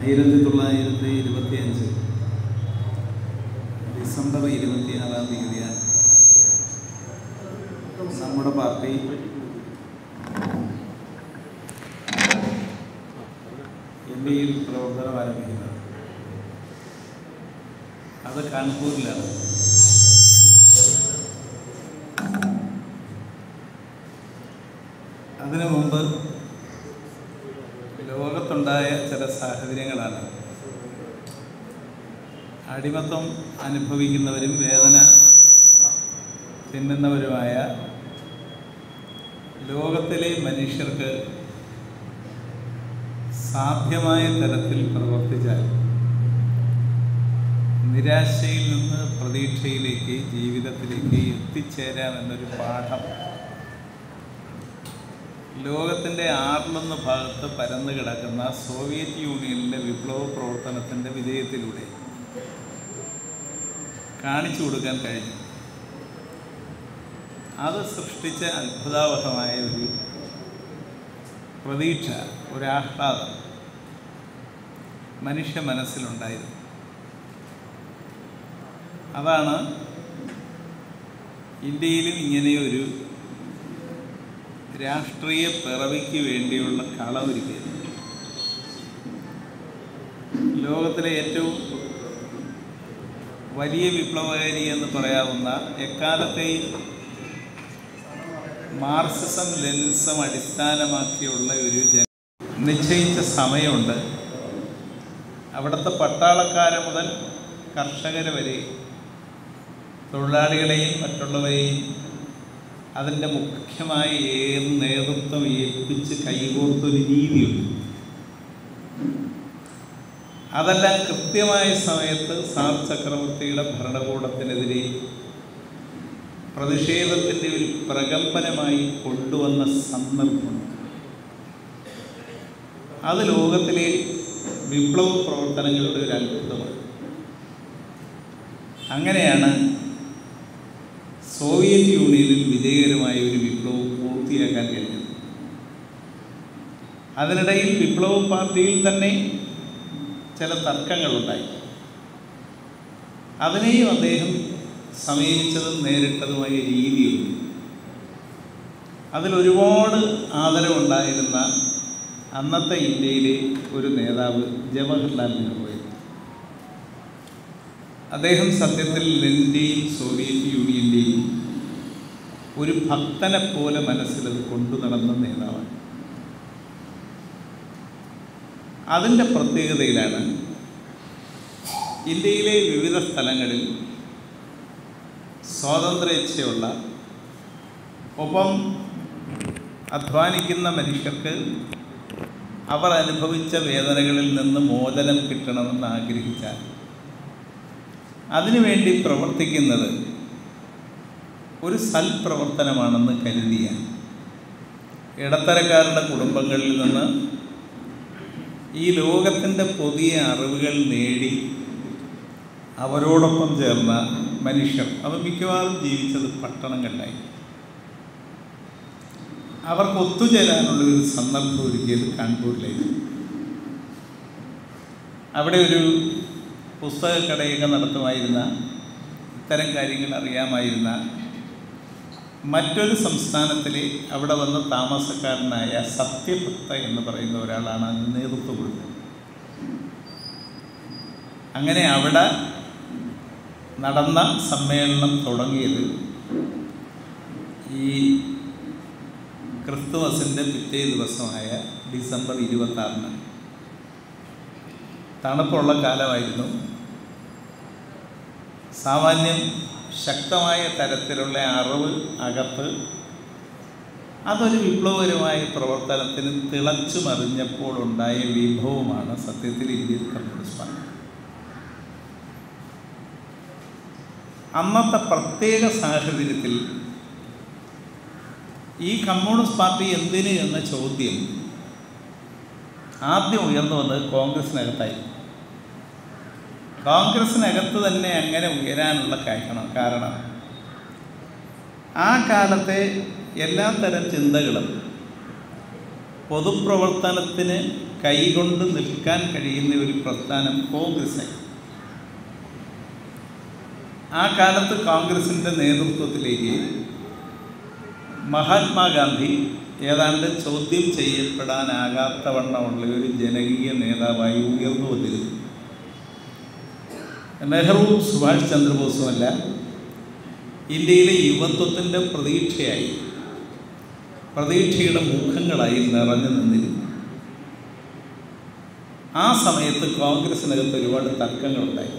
ആയിരത്തി തൊള്ളായിരത്തി ഇരുപത്തി അഞ്ച് ഡിസംബർ ഇരുപത്തിയാറാം തീയതിയാണ് നമ്മുടെ പാർട്ടി എം പിയിൽ പ്രവർത്തനം ആരംഭിക്കുന്നത് അത് കാൺപൂരിലാണ് അതിനു മുമ്പ് ലോകത്തുണ്ടായ ചില സാഹചര്യങ്ങളാണ് അടിമത്തം അനുഭവിക്കുന്നവരും വേദന തിന്നുന്നവരുമായ ലോകത്തിലെ മനുഷ്യർക്ക് സാധ്യമായ തരത്തിൽ പ്രവർത്തിച്ചാൽ നിരാശയിൽ നിന്ന് പ്രതീക്ഷയിലേക്ക് ജീവിതത്തിലേക്ക് എത്തിച്ചേരാമെന്നൊരു പാഠം ലോകത്തിൻ്റെ ആറിലൊന്ന് ഭാഗത്ത് പരന്നു കിടക്കുന്ന സോവിയറ്റ് യൂണിയനിലെ വിപ്ലവ പ്രവർത്തനത്തിൻ്റെ വിജയത്തിലൂടെ കാണിച്ചു കൊടുക്കാൻ കഴിഞ്ഞു അത് സൃഷ്ടിച്ച അത്ഭുതാവഹമായ ഒരു പ്രതീക്ഷ ഒരാഹ്ലാദം മനുഷ്യ മനസ്സിലുണ്ടായിരുന്നു അതാണ് ഇന്ത്യയിലും ഇങ്ങനെയൊരു രാഷ്ട്രീയ പിറവിക്ക് വേണ്ടിയുള്ള കളമൊരുക്കിയത് ലോകത്തിലെ ഏറ്റവും വലിയ വിപ്ലവകാരി എന്ന് പറയാവുന്ന എക്കാലത്തെയും മാർക്സിസം ലെനിസം അടിസ്ഥാനമാക്കിയുള്ള ഒരു ജന നിശ്ചയിച്ച സമയമുണ്ട് അവിടുത്തെ പട്ടാളക്കാരെ മുതൽ കർഷകരെ വരെ തൊഴിലാളികളെയും മറ്റുള്ളവരെയും അതിൻ്റെ മുഖ്യമായ ഏത് നേതൃത്വം ഏൽപ്പിച്ച് കൈകോർത്തൊരു രീതിയുണ്ട് അതെല്ലാം കൃത്യമായ സമയത്ത് സാർ ചക്രവർത്തിയുടെ ഭരണകൂടത്തിനെതിരെ പ്രതിഷേധത്തിൻ്റെ ഒരു പ്രകമ്പനമായി കൊണ്ടുവന്ന സന്ദർഭമുണ്ട് അത് ലോകത്തിലെ വിപ്ലവ പ്രവർത്തനങ്ങളുടെ ഒരു അത്ഭുതമാണ് അങ്ങനെയാണ് സോവിയറ്റ് യൂണിയനിൽ വിജയകരമായ ഒരു വിപ്ലവം പൂർത്തിയാക്കാൻ കഴിഞ്ഞത് അതിനിടയിൽ വിപ്ലവ പാർട്ടിയിൽ തന്നെ ചില തർക്കങ്ങളുണ്ടായി അതിനെയും അദ്ദേഹം സമീപിച്ചതും നേരിട്ടതുമായ രീതിയുണ്ട് അതിലൊരുപാട് ആദരവുണ്ടായിരുന്ന അന്നത്തെ ഇന്ത്യയിലെ ഒരു നേതാവ് ജവഹർലാൽ നെഹ്റു അദ്ദേഹം സത്യത്തിൽ ലെനിൻ്റെയും സോവിയറ്റ് യൂണിയൻ്റെയും ഒരു ഭക്തനെ പോലെ മനസ്സിലത് കൊണ്ടു നടന്ന നേതാവാണ് അതിൻ്റെ പ്രത്യേകതയിലാണ് ഇന്ത്യയിലെ വിവിധ സ്ഥലങ്ങളിൽ സ്വാതന്ത്ര്യേച്ഛയുള്ള ഒപ്പം അധ്വാനിക്കുന്ന മനുഷ്യർക്ക് അവർ അനുഭവിച്ച വേദനകളിൽ നിന്ന് മോചനം കിട്ടണമെന്ന് ആഗ്രഹിച്ചാൽ അതിനുവേണ്ടി പ്രവർത്തിക്കുന്നത് ഒരു സൽപ്രവർത്തനമാണെന്ന് കരുതിയ ഇടത്തരക്കാരുടെ കുടുംബങ്ങളിൽ നിന്ന് ഈ ലോകത്തിൻ്റെ പുതിയ അറിവുകൾ നേടി അവരോടൊപ്പം ചേർന്ന മനുഷ്യർ അവർ മിക്കവാറും ജീവിച്ചത് പട്ടണങ്ങളിലായി അവർക്ക് ഒത്തുചേരാനുള്ള ഒരു സന്ദർഭം ഒരുക്കിയത് കാൺപൂരിലേക്ക് അവിടെ ഒരു പുസ്തകക്കടയൊക്കെ നടത്തുമായിരുന്ന ഇത്തരം കാര്യങ്ങൾ അറിയാമായിരുന്ന മറ്റൊരു സംസ്ഥാനത്തിലെ അവിടെ വന്ന് താമസക്കാരനായ സത്യഭക്ത എന്ന് പറയുന്ന ഒരാളാണ് അതിന് നേതൃത്വം കൊടുത്തത് അങ്ങനെ അവിടെ നടന്ന സമ്മേളനം തുടങ്ങിയത് ഈ ക്രിസ്തുമസിൻ്റെ പിറ്റേ ദിവസമായ ഡിസംബർ ഇരുപത്താറിന് തണുപ്പുള്ള കാലമായിരുന്നു സാമാന്യം ശക്തമായ തരത്തിലുള്ള അറിവ് അകത്ത് അതൊരു വിപ്ലവകരമായ പ്രവർത്തനത്തിന് തിളച്ചു മറിഞ്ഞപ്പോൾ ഉണ്ടായ വിഭവമാണ് സത്യത്തിൽ ഇന്ത്യൻ കമ്മ്യൂണിസ്റ്റ് പാർട്ടി അന്നത്തെ പ്രത്യേക സാഹചര്യത്തിൽ ഈ കമ്മ്യൂണിസ്റ്റ് പാർട്ടി എന്തിന് എന്ന ചോദ്യം ആദ്യം ഉയർന്നു വന്നത് കോൺഗ്രസിനകത്തായി കോൺഗ്രസിനകത്ത് തന്നെ അങ്ങനെ ഉയരാനുള്ള കാരണം കാരണം ആ കാലത്തെ എല്ലാ തരം ചിന്തകളും പൊതുപ്രവർത്തനത്തിന് കൈകൊണ്ട് നിൽക്കാൻ കഴിയുന്ന ഒരു പ്രസ്ഥാനം കോൺഗ്രസ്സായി ആ കാലത്ത് കോൺഗ്രസിൻ്റെ നേതൃത്വത്തിലേക്ക് മഹാത്മാഗാന്ധി ഏതാണ്ട് ചോദ്യം ചെയ്യപ്പെടാനാകാത്ത വണ്ണമുള്ള ഒരു ജനകീയ നേതാവായി ഉയർന്നു വന്നിരുന്നു നെഹ്റുവും സുഭാഷ് ചന്ദ്രബോസുമല്ല ഇന്ത്യയിലെ യുവത്വത്തിൻ്റെ പ്രതീക്ഷയായി പ്രതീക്ഷയുടെ മുഖങ്ങളായി നിറഞ്ഞു നിന്നിരുന്നു ആ സമയത്ത് കോൺഗ്രസിനകത്ത് ഒരുപാട് തർക്കങ്ങളുണ്ടായി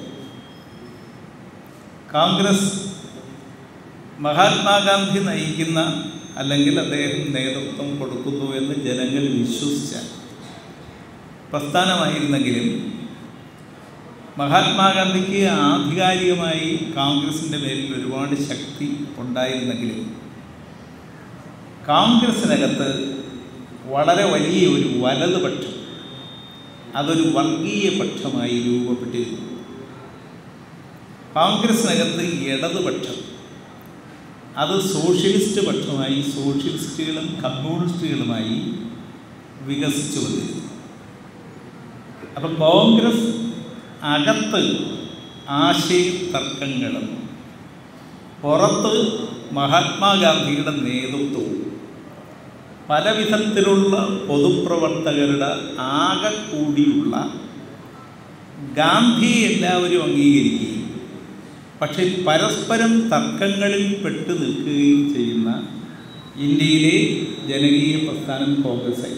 കോൺഗ്രസ് മഹാത്മാഗാന്ധി നയിക്കുന്ന അല്ലെങ്കിൽ അദ്ദേഹം നേതൃത്വം കൊടുക്കുന്നു എന്ന് ജനങ്ങൾ വിശ്വസിച്ച പ്രസ്ഥാനമായിരുന്നെങ്കിലും മഹാത്മാഗാന്ധിക്ക് ആധികാരികമായി കോൺഗ്രസിൻ്റെ പേരിൽ ഒരുപാട് ശക്തി ഉണ്ടായിരുന്നെങ്കിലും കോൺഗ്രസിനകത്ത് വളരെ വലിയ ഒരു വലതുപക്ഷം അതൊരു വർഗീയ പക്ഷമായി രൂപപ്പെട്ടിരുന്നു കോൺഗ്രസിനകത്ത് ഇടതുപക്ഷം അത് സോഷ്യലിസ്റ്റ് പക്ഷമായി സോഷ്യലിസ്റ്റുകളും കമ്മ്യൂണിസ്റ്റുകളുമായി വികസിച്ചു വന്നിരുന്നു അപ്പം കോൺഗ്രസ് അകത്ത് ആശയ തർക്കങ്ങളും പുറത്ത് മഹാത്മാഗാന്ധിയുടെ നേതൃത്വവും പല വിധത്തിലുള്ള പൊതുപ്രവർത്തകരുടെ ആകെ കൂടിയുള്ള ഗാന്ധി എല്ലാവരും അംഗീകരിക്കുകയും പക്ഷേ പരസ്പരം തർക്കങ്ങളിൽ പെട്ടു നിൽക്കുകയും ചെയ്യുന്ന ഇന്ത്യയിലെ ജനകീയ പ്രസ്ഥാനം കോൺഗ്രസ്സായി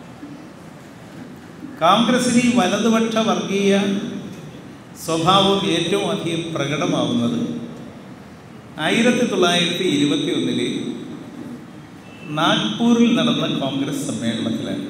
കോൺഗ്രസിന് ഈ വലതുപക്ഷ വർഗീയ സ്വഭാവം ഏറ്റവും അധികം പ്രകടമാവുന്നത് ആയിരത്തി തൊള്ളായിരത്തി ഇരുപത്തി ഒന്നിലെ നാഗ്പൂരിൽ നടന്ന കോൺഗ്രസ് സമ്മേളനത്തിലാണ്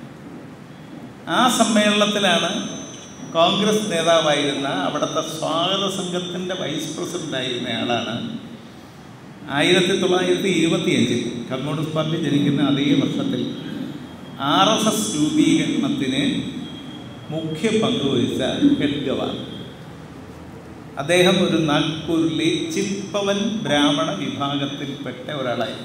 ആ സമ്മേളനത്തിലാണ് കോൺഗ്രസ് നേതാവായിരുന്ന അവിടുത്തെ സ്വാഗത സംഘത്തിൻ്റെ വൈസ് പ്രസിഡൻ്റായിരുന്ന ആളാണ് ആയിരത്തി തൊള്ളായിരത്തി ഇരുപത്തിയഞ്ചിൽ കമ്മ്യൂണിസ്റ്റ് പാർട്ടി ജനിക്കുന്ന അതേ വർഷത്തിൽ ആർ എസ് എസ് രൂപീകരണത്തിന് മുഖ്യ പങ്കുവഹിച്ച ഹെഡ്ഗവാർ അദ്ദേഹം ഒരു നാഗ്പൂരിലെ ചിപ്പവൻ ബ്രാഹ്മണ വിഭാഗത്തിൽപ്പെട്ട ഒരാളായിരുന്നു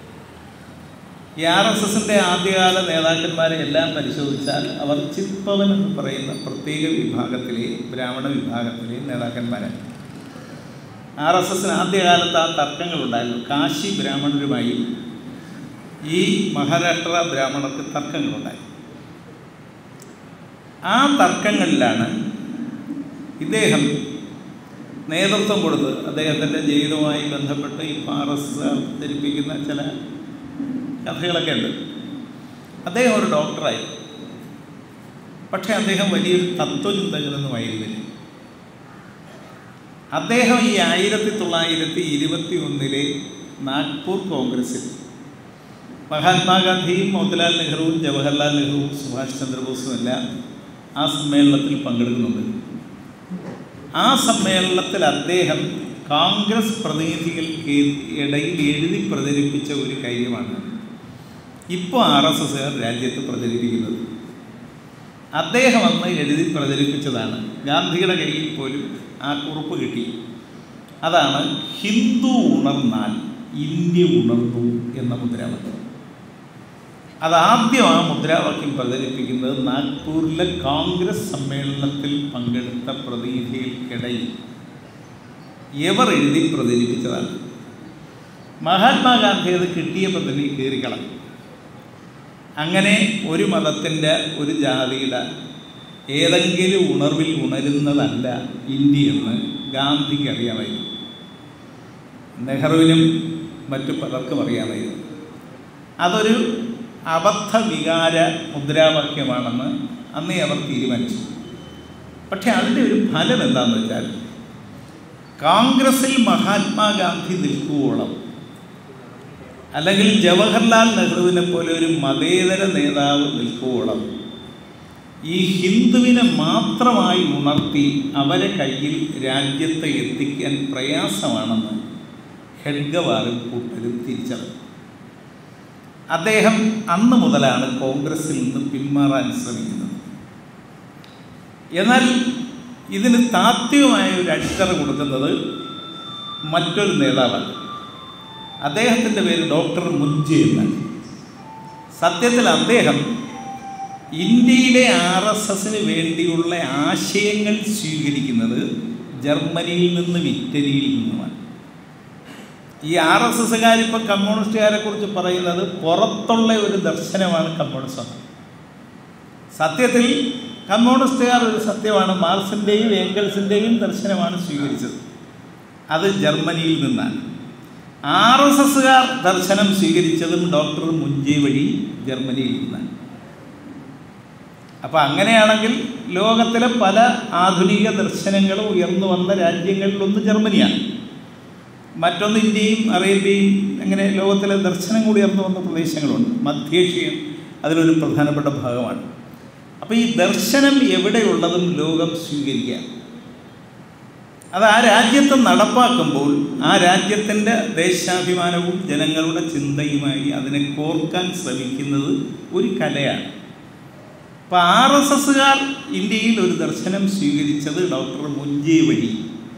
ഈ ആർ എസ് എസിൻ്റെ ആദ്യകാല നേതാക്കന്മാരെ എല്ലാം പരിശോധിച്ചാൽ അവർ ചിപ്പവൻ എന്ന് പറയുന്ന പ്രത്യേക വിഭാഗത്തിലെ ബ്രാഹ്മണ വിഭാഗത്തിലെ നേതാക്കന്മാരാണ് ആർ എസ് എസിന് ആദ്യകാലത്ത് ആ തർക്കങ്ങളുണ്ടായിരുന്നു കാശി ബ്രാഹ്മണരുമായി ഈ മഹാരാഷ്ട്ര ബ്രാഹ്മണർക്ക് തർക്കങ്ങളുണ്ടായി ആ തർക്കങ്ങളിലാണ് ഇദ്ദേഹം നേതൃത്വം കൊടുത്ത് അദ്ദേഹത്തിൻ്റെ ജീവിതവുമായി ബന്ധപ്പെട്ട് ഈ ആർ എസ് അവതരിപ്പിക്കുന്ന ചില കഥകളൊക്കെ ഉണ്ട് അദ്ദേഹം ഒരു ഡോക്ടറായി പക്ഷേ അദ്ദേഹം വലിയൊരു തത്വചിന്തകനൊന്നുമായിരുന്നില്ല അദ്ദേഹം ഈ ആയിരത്തി തൊള്ളായിരത്തി ഇരുപത്തി ഒന്നിലെ നാഗ്പൂർ കോൺഗ്രസ്സിൽ മഹാത്മാഗാന്ധിയും മോത്തിലാൽ നെഹ്റുവും ജവഹർലാൽ നെഹ്റുവും സുഭാഷ് ചന്ദ്രബോസും എല്ലാം ആ സമ്മേളനത്തിൽ പങ്കെടുക്കുന്നുണ്ട് ആ സമ്മേളനത്തിൽ അദ്ദേഹം കോൺഗ്രസ് പ്രതിനിധികൾക്ക് ഇടയിൽ എഴുതി പ്രചരിപ്പിച്ച ഒരു കാര്യമാണ് ഇപ്പോൾ ആർ എസ് എസുകാർ രാജ്യത്ത് പ്രചരിപ്പിക്കുന്നത് അദ്ദേഹം അന്ന് എഴുതി പ്രചരിപ്പിച്ചതാണ് ഗാന്ധിയുടെ കയ്യിൽ പോലും ആ കുറിപ്പ് കിട്ടി അതാണ് ഹിന്ദു ഉണർന്നാൽ ഇന്ത്യ ഉണർന്നു എന്ന മുദ്രാവാക്യം അതാദ്യം ആ മുദ്രാവാക്യം പ്രചരിപ്പിക്കുന്നത് നാഗ്പൂരിലെ കോൺഗ്രസ് സമ്മേളനത്തിൽ പങ്കെടുത്ത പ്രതിനിധികൾക്കിടയിൽ എവർ എഴുതി പ്രചരിപ്പിച്ചതാണ് മഹാത്മാഗാന്ധി അത് കിട്ടിയപ്പോൾ തന്നെ കയറിക്കളഞ്ഞു അങ്ങനെ ഒരു മതത്തിൻ്റെ ഒരു ജാതിയുടെ ഏതെങ്കിലും ഉണർവിൽ ഉണരുന്നതല്ല ഇന്ത്യ എന്ന് ഗാന്ധിക്ക് അറിയാമായിരുന്നു നെഹ്റുവിനും മറ്റു പലർക്കും അറിയാമായിരുന്നു അതൊരു അബദ്ധ വികാര മുദ്രാവാക്യമാണെന്ന് അന്നേ അവർ തീരുമാനിച്ചു പക്ഷെ അതിൻ്റെ ഒരു ഫലം എന്താണെന്ന് വെച്ചാൽ കോൺഗ്രസിൽ മഹാത്മാഗാന്ധി നിൽക്കുവോളം അല്ലെങ്കിൽ ജവഹർലാൽ നെഹ്റുവിനെ പോലെ ഒരു മതേതര നേതാവ് നിൽക്കുവോളം ഈ ഹിന്ദുവിനെ മാത്രമായി ഉണർത്തി അവരെ കയ്യിൽ രാജ്യത്തെ എത്തിക്കാൻ പ്രയാസമാണെന്ന് ഹെഡ്ഗവാറും കൂട്ടരും തിരിച്ചറിഞ്ഞു അദ്ദേഹം അന്ന് മുതലാണ് കോൺഗ്രസിൽ നിന്ന് പിന്മാറാൻ ശ്രമിക്കുന്നത് എന്നാൽ ഇതിന് താത്വികമായ ഒരു അടിത്തറ കൊടുക്കുന്നത് മറ്റൊരു നേതാവാണ് അദ്ദേഹത്തിൻ്റെ പേര് ഡോക്ടർ മുൻജി എന്നാണ് സത്യത്തിൽ അദ്ദേഹം ഇന്ത്യയിലെ ആർ എസ് എസിന് വേണ്ടിയുള്ള ആശയങ്ങൾ സ്വീകരിക്കുന്നത് ജർമ്മനിയിൽ നിന്നും ഇറ്റലിയിൽ നിന്നുമാണ് ഈ ആർ എസ് എസ്സുകാരിപ്പോൾ കമ്മ്യൂണിസ്റ്റുകാരെ കുറിച്ച് പറയുന്നത് പുറത്തുള്ള ഒരു ദർശനമാണ് കമ്മ്യൂണിസം സത്യത്തിൽ കമ്മ്യൂണിസ്റ്റുകാർ ഒരു സത്യമാണ് മാർക്സിൻ്റെയും ഏംഗൽസിൻ്റെയും ദർശനമാണ് സ്വീകരിച്ചത് അത് ജർമ്മനിയിൽ നിന്നാണ് ആർ എസ് എസ്സുകാർ ദർശനം സ്വീകരിച്ചതും ഡോക്ടർ മുഞ്ചി വഴി ജർമ്മനിയിൽ നിന്നാണ് അപ്പോൾ അങ്ങനെയാണെങ്കിൽ ലോകത്തിലെ പല ആധുനിക ദർശനങ്ങളും ഉയർന്നു വന്ന രാജ്യങ്ങളിലൊന്ന് ജർമ്മനിയാണ് മറ്റൊന്ന് ഇന്ത്യയും അറേബ്യയും അങ്ങനെ ലോകത്തിലെ ദർശനങ്ങൾ ഉയർന്നു വന്ന പ്രദേശങ്ങളുണ്ട് മധ്യേഷ്യയും അതിലൊരു പ്രധാനപ്പെട്ട ഭാഗമാണ് അപ്പോൾ ഈ ദർശനം എവിടെയുള്ളതും ലോകം സ്വീകരിക്കുക അത് ആ രാജ്യത്ത് നടപ്പാക്കുമ്പോൾ ആ രാജ്യത്തിൻ്റെ ദേശാഭിമാനവും ജനങ്ങളുടെ ചിന്തയുമായി അതിനെ കോർക്കാൻ ശ്രമിക്കുന്നത് ഒരു കലയാണ് അപ്പോൾ ആർ എസ് എസ്സുകാർ ഇന്ത്യയിൽ ഒരു ദർശനം സ്വീകരിച്ചത് ഡോക്ടർ മുഞ്ചേ വഴി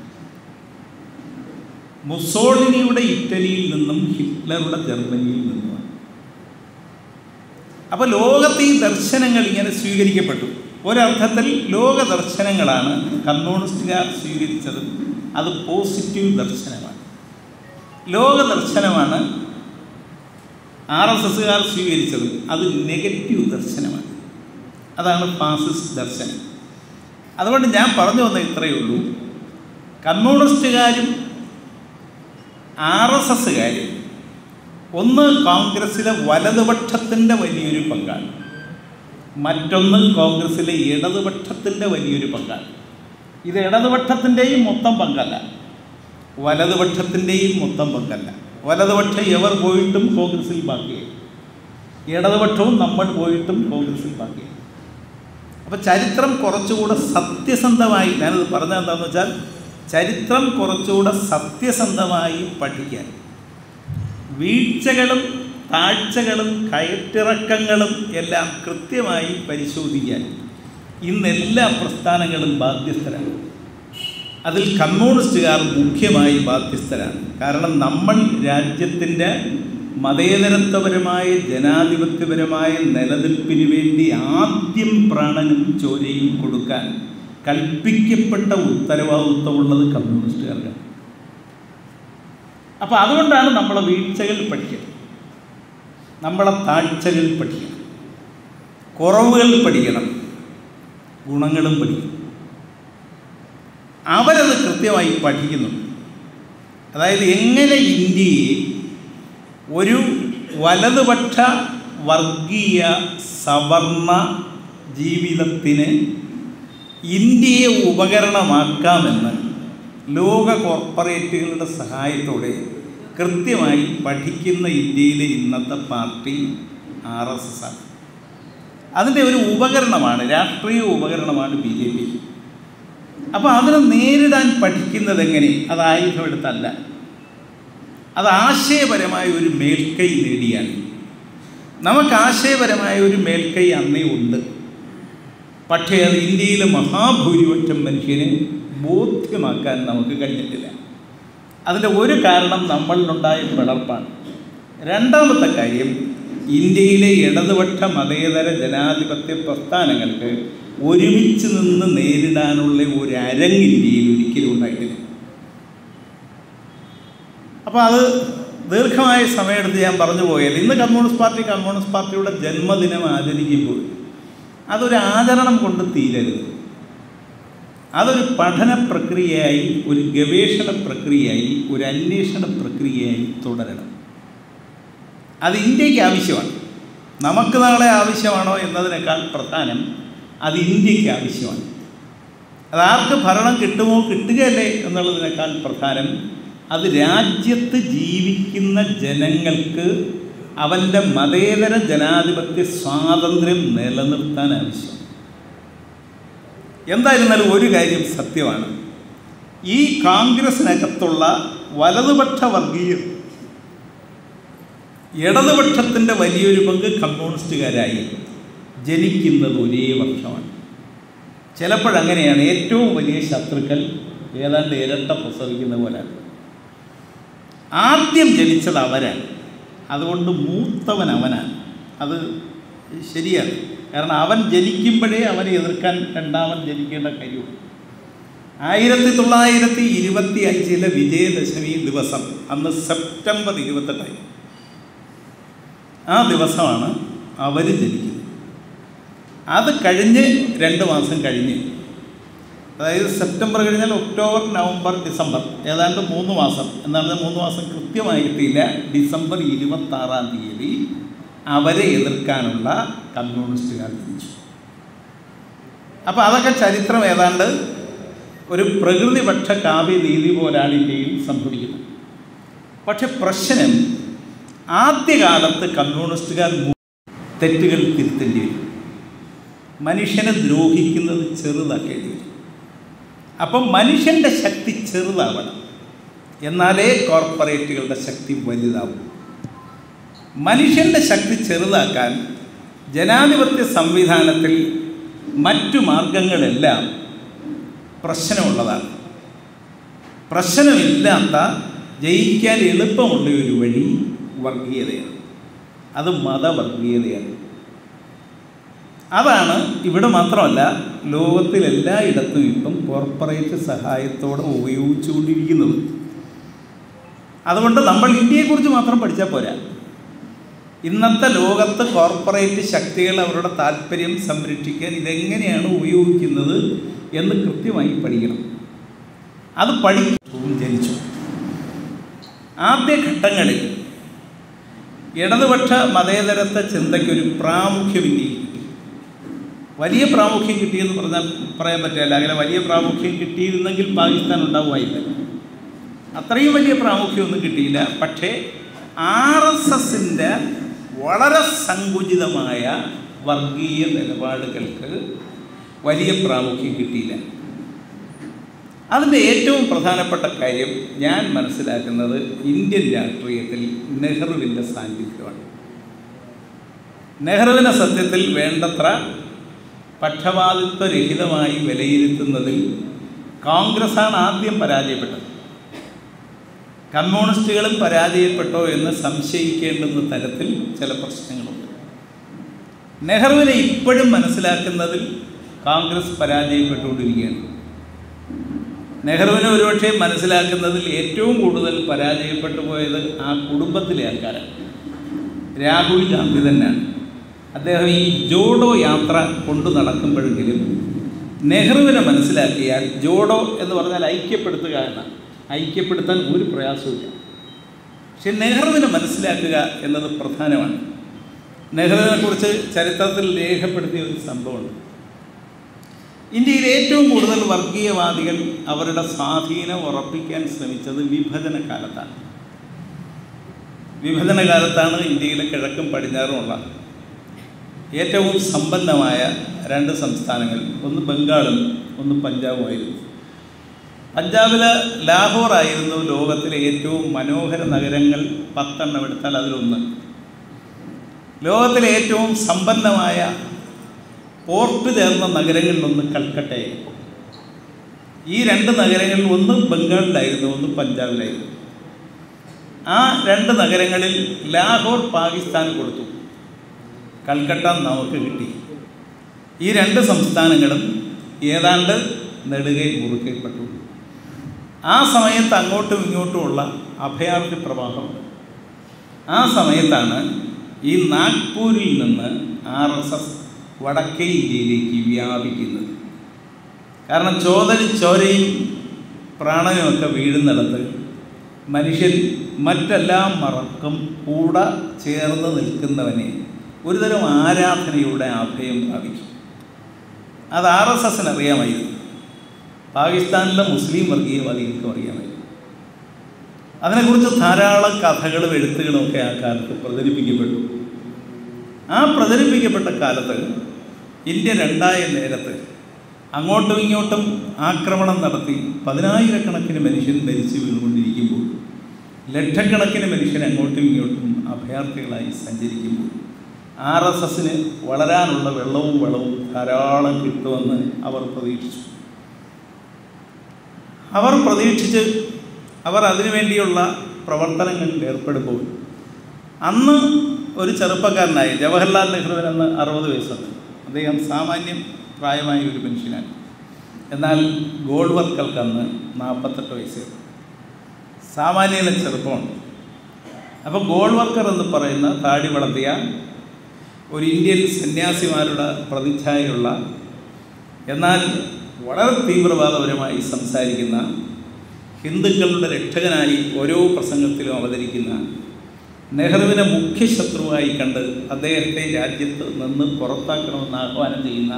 മുസോളിനിയുടെ ഇറ്റലിയിൽ നിന്നും ഹിറ്റ്ലറുടെ ജർമ്മനിയിൽ നിന്നുമാണ് അപ്പോൾ ലോകത്ത് ഈ ദർശനങ്ങൾ ഇങ്ങനെ സ്വീകരിക്കപ്പെട്ടു ഒരർത്ഥത്തിൽ ലോക ദർശനങ്ങളാണ് കമ്മ്യൂണിസ്റ്റുകാർ സ്വീകരിച്ചത് അത് പോസിറ്റീവ് ദർശനമാണ് ലോക ദർശനമാണ് ആർ എസ് എസ്സുകാർ സ്വീകരിച്ചത് അത് നെഗറ്റീവ് ദർശനമാണ് അതാണ് ഫാസിസ്റ്റ് ദർശനം അതുകൊണ്ട് ഞാൻ പറഞ്ഞു വന്ന ഇത്രയേ ഉള്ളൂ കമ്മ്യൂണിസ്റ്റുകാരും ആർ എസ് എസ്സുകാരും ഒന്ന് കോൺഗ്രസ്സിലെ വലതുപക്ഷത്തിൻ്റെ വലിയൊരു പങ്കാണ് മറ്റൊന്ന് കോൺഗ്രസ്സിലെ ഇടതുപക്ഷത്തിൻ്റെ വലിയൊരു പങ്കാണ് ഇത് ഇടതുപക്ഷത്തിൻ്റെയും മൊത്തം പങ്കല്ല വലതുപക്ഷത്തിൻ്റെയും മൊത്തം പങ്കല്ല വലതുപക്ഷം എവർ പോയിട്ടും കോൺഗ്രസ്സിൽ ബാക്കിയായി ഇടതുപക്ഷവും നമ്മൾ പോയിട്ടും കോൺഗ്രസ്സിൽ ബാക്കിയായി അപ്പോൾ ചരിത്രം കുറച്ചുകൂടെ സത്യസന്ധമായി ഞാനത് പറഞ്ഞത് എന്താണെന്ന് വെച്ചാൽ ചരിത്രം കുറച്ചുകൂടെ സത്യസന്ധമായി പഠിക്കാൻ വീഴ്ചകളും താഴ്ചകളും കയറ്റിറക്കങ്ങളും എല്ലാം കൃത്യമായി പരിശോധിക്കാൻ ഇന്ന് എല്ലാ പ്രസ്ഥാനങ്ങളും ബാധ്യസ്ഥരാണ് അതിൽ കമ്മ്യൂണിസ്റ്റുകാർ മുഖ്യമായി ബാധ്യസ്ഥരാണ് കാരണം നമ്മൾ രാജ്യത്തിൻ്റെ മതേതരത്വപരമായ ജനാധിപത്യപരമായ നിലനിൽപ്പിന് വേണ്ടി ആദ്യം പ്രാണനും ചോരയും കൊടുക്കാൻ കൽപ്പിക്കപ്പെട്ട ഉത്തരവാദിത്വമുള്ളത് കമ്മ്യൂണിസ്റ്റുകാർക്കാണ് അപ്പോൾ അതുകൊണ്ടാണ് നമ്മളെ വീഴ്ചകൾ പഠിക്കുന്നത് നമ്മളെ താഴ്ചകൾ പഠിക്കണം കുറവുകൾ പഠിക്കണം ഗുണങ്ങളും പഠിക്കണം അവരത് കൃത്യമായി പഠിക്കുന്നുണ്ട് അതായത് എങ്ങനെ ഇന്ത്യയെ ഒരു വലതുപക്ഷ വർഗീയ സവർണ ജീവിതത്തിന് ഇന്ത്യയെ ഉപകരണമാക്കാമെന്ന് ലോക കോർപ്പറേറ്റുകളുടെ സഹായത്തോടെ കൃത്യമായി പഠിക്കുന്ന ഇന്ത്യയിലെ ഇന്നത്തെ പാർട്ടി ആർ എസ് എസ് ആണ് അതിൻ്റെ ഒരു ഉപകരണമാണ് രാഷ്ട്രീയ ഉപകരണമാണ് ബി ജെ പി അപ്പോൾ അതിനെ നേരിടാൻ പഠിക്കുന്നത് എങ്ങനെ അത് ആയുധമെടുത്തല്ല അത് ആശയപരമായ ഒരു മേൽക്കൈ നേടിയാണ് നമുക്ക് ആശയപരമായ ഒരു മേൽക്കൈ അന്നേ ഉണ്ട് പക്ഷേ അത് ഇന്ത്യയിലെ മഹാഭൂരിപക്ഷം മനുഷ്യനെ ബോധ്യമാക്കാൻ നമുക്ക് കഴിഞ്ഞിട്ടില്ല അതിൻ്റെ ഒരു കാരണം നമ്മളിലുണ്ടായ പിളർപ്പാണ് രണ്ടാമത്തെ കാര്യം ഇന്ത്യയിലെ ഇടതുപക്ഷ മതേതര ജനാധിപത്യ പ്രസ്ഥാനങ്ങൾക്ക് ഒരുമിച്ച് നിന്ന് നേരിടാനുള്ള ഒരു അരങ്ങ് ഇന്ത്യയിൽ ഒരിക്കലും ഉണ്ടായിട്ടില്ല അപ്പോൾ അത് ദീർഘമായ സമയമെടുത്ത് ഞാൻ പറഞ്ഞു പോയാൽ ഇന്ന് കമ്മ്യൂണിസ്റ്റ് പാർട്ടി കമ്മ്യൂണിസ്റ്റ് പാർട്ടിയുടെ ജന്മദിനം ആചരിക്കുമ്പോൾ അതൊരു ആചരണം കൊണ്ട് തീരരുത് അതൊരു പഠന പ്രക്രിയയായി ഒരു ഗവേഷണ പ്രക്രിയയായി ഒരു അന്വേഷണ പ്രക്രിയയായി തുടരണം അത് ഇന്ത്യക്ക് ആവശ്യമാണ് നമുക്ക് നാളെ ആവശ്യമാണോ എന്നതിനേക്കാൾ പ്രധാനം അത് ഇന്ത്യക്ക് ആവശ്യമാണ് അത് ആർക്ക് ഭരണം കിട്ടുമോ കിട്ടുകയല്ലേ എന്നുള്ളതിനേക്കാൾ പ്രധാനം അത് രാജ്യത്ത് ജീവിക്കുന്ന ജനങ്ങൾക്ക് അവൻ്റെ മതേതര ജനാധിപത്യ സ്വാതന്ത്ര്യം നിലനിർത്താൻ ആവശ്യം എന്തായിരുന്നാലും ഒരു കാര്യം സത്യമാണ് ഈ കോൺഗ്രസിനകത്തുള്ള വലതുപക്ഷ വർഗീയം ഇടതുപക്ഷത്തിൻ്റെ വലിയൊരു പങ്ക് കമ്മ്യൂണിസ്റ്റുകാരായി ജനിക്കുന്നത് ഒരേ വർഷമാണ് ചിലപ്പോഴങ്ങനെയാണ് ഏറ്റവും വലിയ ശത്രുക്കൾ ഏതാണ്ട് ഇരട്ട പ്രസവിക്കുന്ന പോലെയാണ് ആദ്യം ജനിച്ചത് അവരാണ് അതുകൊണ്ട് മൂത്തവൻ അവനാണ് അത് ശരിയാണ് കാരണം അവൻ ജനിക്കുമ്പോഴേ അവനെ എതിർക്കാൻ രണ്ടാമൻ ജനിക്കേണ്ട കാര്യമുള്ളൂ ആയിരത്തി തൊള്ളായിരത്തി ഇരുപത്തി അഞ്ചിലെ വിജയദശമി ദിവസം അന്ന് സെപ്റ്റംബർ ഇരുപത്തെട്ടായി ആ ദിവസമാണ് അവർ ജനിക്കുന്നത് അത് കഴിഞ്ഞ് രണ്ട് മാസം കഴിഞ്ഞ് അതായത് സെപ്റ്റംബർ കഴിഞ്ഞാൽ ഒക്ടോബർ നവംബർ ഡിസംബർ ഏതാണ്ട് മൂന്ന് മാസം എന്നാണ് മൂന്ന് മാസം കൃത്യമായി കിട്ടിയില്ല ഡിസംബർ ഇരുപത്താറാം തീയതി അവരെ എതിർക്കാനുള്ള കമ്മ്യൂണിസ്റ്റുകാർ ജനിച്ചു അപ്പോൾ അതൊക്കെ ചരിത്രം ഏതാണ്ട് ഒരു പ്രകൃതിപക്ഷ കാവ്യരീതി പോലാണ് ഇന്ത്യയിൽ സംഭവിക്കുന്നത് പക്ഷെ പ്രശ്നം ആദ്യകാലത്ത് കമ്മ്യൂണിസ്റ്റുകാർ തെറ്റുകൾ തിരുത്തേണ്ടി വരും മനുഷ്യനെ ദ്രോഹിക്കുന്നത് ചെറുതാക്കേണ്ടി വരും അപ്പം മനുഷ്യൻ്റെ ശക്തി ചെറുതാവണം എന്നാലേ കോർപ്പറേറ്റുകളുടെ ശക്തി വലുതാവും മനുഷ്യൻ്റെ ശക്തി ചെറുതാക്കാൻ ജനാധിപത്യ സംവിധാനത്തിൽ മറ്റു മാർഗങ്ങളെല്ലാം പ്രശ്നമുള്ളതാണ് പ്രശ്നമില്ലാത്ത ജയിക്കാൻ എളുപ്പമുള്ള ഒരു വഴി വർഗീയതയാണ് അത് മതവർഗീയതയാണ് അതാണ് ഇവിടെ മാത്രമല്ല ലോകത്തിലെല്ലായിടത്തും ഇപ്പം കോർപ്പറേറ്റ് സഹായത്തോടെ ഉപയോഗിച്ചുകൊണ്ടിരിക്കുന്നത് അതുകൊണ്ട് നമ്മൾ ഇന്ത്യയെക്കുറിച്ച് മാത്രം പഠിച്ചാൽ പോരാ ഇന്നത്തെ ലോകത്ത് കോർപ്പറേറ്റ് ശക്തികൾ അവരുടെ താല്പര്യം സംരക്ഷിക്കാൻ ഇതെങ്ങനെയാണ് ഉപയോഗിക്കുന്നത് എന്ന് കൃത്യമായി പഠിക്കണം അത് പഠിക്കും ജനിച്ചു ആദ്യ ഘട്ടങ്ങളിൽ ഇടതുപക്ഷ മതേതരത്വ ചിന്തയ്ക്കൊരു പ്രാമുഖ്യം ഇന്ത്യയിൽ കിട്ടി വലിയ പ്രാമുഖ്യം കിട്ടിയെന്ന് പറഞ്ഞാൽ പറയാൻ പറ്റില്ല അങ്ങനെ വലിയ പ്രാമുഖ്യം കിട്ടിയിരുന്നെങ്കിൽ പാകിസ്ഥാൻ ഉണ്ടാവുമായില്ല അത്രയും വലിയ പ്രാമുഖ്യമൊന്നും കിട്ടിയില്ല പക്ഷേ ആർ എസ് എസിൻ്റെ വളരെ സങ്കുചിതമായ വർഗീയ നിലപാടുകൾക്ക് വലിയ പ്രാമുഖ്യം കിട്ടിയില്ല അതിൻ്റെ ഏറ്റവും പ്രധാനപ്പെട്ട കാര്യം ഞാൻ മനസ്സിലാക്കുന്നത് ഇന്ത്യൻ രാഷ്ട്രീയത്തിൽ നെഹ്റുവിൻ്റെ സാന്നിധ്യമാണ് നെഹ്റുവിനെ സത്യത്തിൽ വേണ്ടത്ര പക്ഷപാതിത്വരഹിതമായി വിലയിരുത്തുന്നതിൽ കോൺഗ്രസ്സാണ് ആദ്യം പരാജയപ്പെട്ടത് കമ്മ്യൂണിസ്റ്റുകളും പരാജയപ്പെട്ടോ എന്ന് സംശയിക്കേണ്ടുന്ന തരത്തിൽ ചില പ്രശ്നങ്ങളുണ്ട് നെഹ്റുവിനെ ഇപ്പോഴും മനസ്സിലാക്കുന്നതിൽ കോൺഗ്രസ് പരാജയപ്പെട്ടുകൊണ്ടിരിക്കുകയാണ് നെഹ്റുവിനെ ഒരുപക്ഷെ മനസ്സിലാക്കുന്നതിൽ ഏറ്റവും കൂടുതൽ പരാജയപ്പെട്ടു പോയത് ആ കുടുംബത്തിലെ ആൾക്കാരാണ് രാഹുൽ ഗാന്ധി തന്നെയാണ് അദ്ദേഹം ഈ ജോഡോ യാത്ര കൊണ്ടു നടക്കുമ്പോഴെങ്കിലും നെഹ്റുവിനെ മനസ്സിലാക്കിയാൽ ജോഡോ എന്ന് പറഞ്ഞാൽ ഐക്യപ്പെടുത്തുക എന്നാണ് ഐക്യപ്പെടുത്താൻ ഒരു പ്രയാസവുമില്ല പക്ഷെ നെഹ്റുവിനെ മനസ്സിലാക്കുക എന്നത് പ്രധാനമാണ് നെഹ്റുവിനെ കുറിച്ച് ചരിത്രത്തിൽ രേഖപ്പെടുത്തിയ ഒരു സംഭവമുണ്ട് ഇന്ത്യയിൽ ഏറ്റവും കൂടുതൽ വർഗീയവാദികൾ അവരുടെ സ്വാധീനം ഉറപ്പിക്കാൻ ശ്രമിച്ചത് വിഭജന കാലത്താണ് വിഭജന കാലത്താണ് ഇന്ത്യയിലെ കിഴക്കും പടിഞ്ഞാറുമുള്ള ഏറ്റവും സമ്പന്നമായ രണ്ട് സംസ്ഥാനങ്ങൾ ഒന്ന് ബംഗാളും ഒന്ന് പഞ്ചാബുമായിരുന്നു പഞ്ചാബിലെ ലാഹോർ ആയിരുന്നു ലോകത്തിലെ ഏറ്റവും മനോഹര നഗരങ്ങൾ പത്തെണ്ണം എടുത്താൽ അതിലൊന്ന് ലോകത്തിലെ ഏറ്റവും സമ്പന്നമായ പോർട്ട് ചേർന്ന നഗരങ്ങളിലൊന്ന് കൽക്കട്ടയായിരുന്നു ഈ രണ്ട് നഗരങ്ങളിൽ ഒന്ന് ബംഗാളിലായിരുന്നു ഒന്ന് പഞ്ചാബിലായിരുന്നു ആ രണ്ട് നഗരങ്ങളിൽ ലാഹോർ പാകിസ്ഥാന് കൊടുത്തു കൽക്കട്ട നമുക്ക് കിട്ടി ഈ രണ്ട് സംസ്ഥാനങ്ങളും ഏതാണ്ട് നെടുകെ മുറുക്കപ്പെട്ടു ആ സമയത്ത് അങ്ങോട്ടും ഇങ്ങോട്ടുമുള്ള അഭയാർത്ഥി പ്രവാഹമുണ്ട് ആ സമയത്താണ് ഈ നാഗ്പൂരിൽ നിന്ന് ആർ എസ് എസ് വടക്കേ ഇന്ത്യയിലേക്ക് വ്യാപിക്കുന്നത് കാരണം ചോദരി ചോരയും പ്രാണനുമൊക്കെ വീഴുന്നിടത്ത് മനുഷ്യൻ മറ്റെല്ലാം മറക്കും കൂടെ ചേർന്ന് നിൽക്കുന്നവനെ ഒരുതരം ആരാധനയുടെ അഭയം പ്രാപിക്കും അത് ആർ എസ് എസിന് അറിയാമായിരുന്നു പാകിസ്ഥാനിലെ മുസ്ലിം വർഗീയവാദികൾക്കും അറിയാമായിരുന്നു അതിനെക്കുറിച്ച് ധാരാളം കഥകളും എഴുത്തുകളും ഒക്കെ ആ കാലത്ത് പ്രചരിപ്പിക്കപ്പെട്ടു ആ പ്രചരിപ്പിക്കപ്പെട്ട കാലത്ത് ഇന്ത്യ രണ്ടായ നേരത്ത് അങ്ങോട്ടും ഇങ്ങോട്ടും ആക്രമണം നടത്തി പതിനായിരക്കണക്കിന് മനുഷ്യൻ മരിച്ചു വീണുകൊണ്ടിരിക്കുമ്പോൾ ലക്ഷക്കണക്കിന് മനുഷ്യൻ അങ്ങോട്ടും ഇങ്ങോട്ടും അഭയാർത്ഥികളായി സഞ്ചരിക്കുമ്പോൾ ആർ എസ് എസിന് വളരാനുള്ള വെള്ളവും വെള്ളവും ധാരാളം കിട്ടുമെന്ന് അവർ പ്രതീക്ഷിച്ചു അവർ പ്രതീക്ഷിച്ച് അവർ അതിനുവേണ്ടിയുള്ള പ്രവർത്തനങ്ങളിൽ ഏർപ്പെടുമ്പോൾ അന്ന് ഒരു ചെറുപ്പക്കാരനായി ജവഹർലാൽ നെഹ്റുവിന് അന്ന് അറുപത് വയസ്സുണ്ട് അദ്ദേഹം സാമാന്യം പ്രായമായ ഒരു മനുഷ്യനാണ് എന്നാൽ ഗോൾവർക്കർക്ക് അന്ന് നാൽപ്പത്തെട്ട് വയസ്സ് സാമാന്യന ചെറുപ്പമാണ് അപ്പോൾ ഗോൾവർക്കർ എന്ന് പറയുന്ന താടി വളർത്തിയ ഒരു ഇന്ത്യൻ സന്യാസിമാരുടെ പ്രതിച്ഛായയുള്ള എന്നാൽ വളരെ തീവ്രവാദപരമായി സംസാരിക്കുന്ന ഹിന്ദുക്കളുടെ രക്ഷകനായി ഓരോ പ്രസംഗത്തിലും അവതരിക്കുന്ന നെഹ്റുവിനെ മുഖ്യ ശത്രുവായി കണ്ട് അദ്ദേഹത്തെ രാജ്യത്ത് നിന്ന് പുറത്താക്കണമെന്ന് ആഹ്വാനം ചെയ്യുന്ന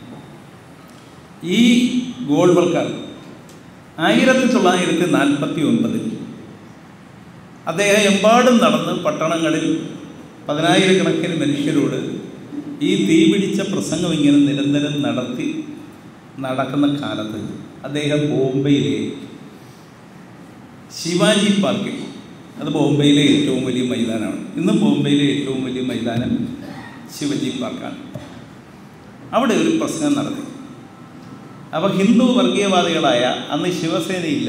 ഈ ഗോൾവൽക്കർ ആയിരത്തി തൊള്ളായിരത്തി നാൽപ്പത്തി ഒൻപതിൽ അദ്ദേഹം എമ്പാടും നടന്ന് പട്ടണങ്ങളിൽ പതിനായിരക്കണക്കിന് മനുഷ്യരോട് ഈ തീപിടിച്ച പ്രസംഗം ഇങ്ങനെ നിരന്തരം നടത്തി നടക്കുന്ന കാലത്ത് അദ്ദേഹം ബോംബെയിലെ ശിവാജി പാർക്കിൽ അത് ബോംബെയിലെ ഏറ്റവും വലിയ മൈതാനമാണ് ഇന്നും ബോംബെയിലെ ഏറ്റവും വലിയ മൈതാനം ശിവജി പാർക്കാണ് അവിടെ ഒരു പ്രസംഗം നടത്തി അപ്പോൾ ഹിന്ദു വർഗീയവാദികളായ അന്ന് ശിവസേനയില്ല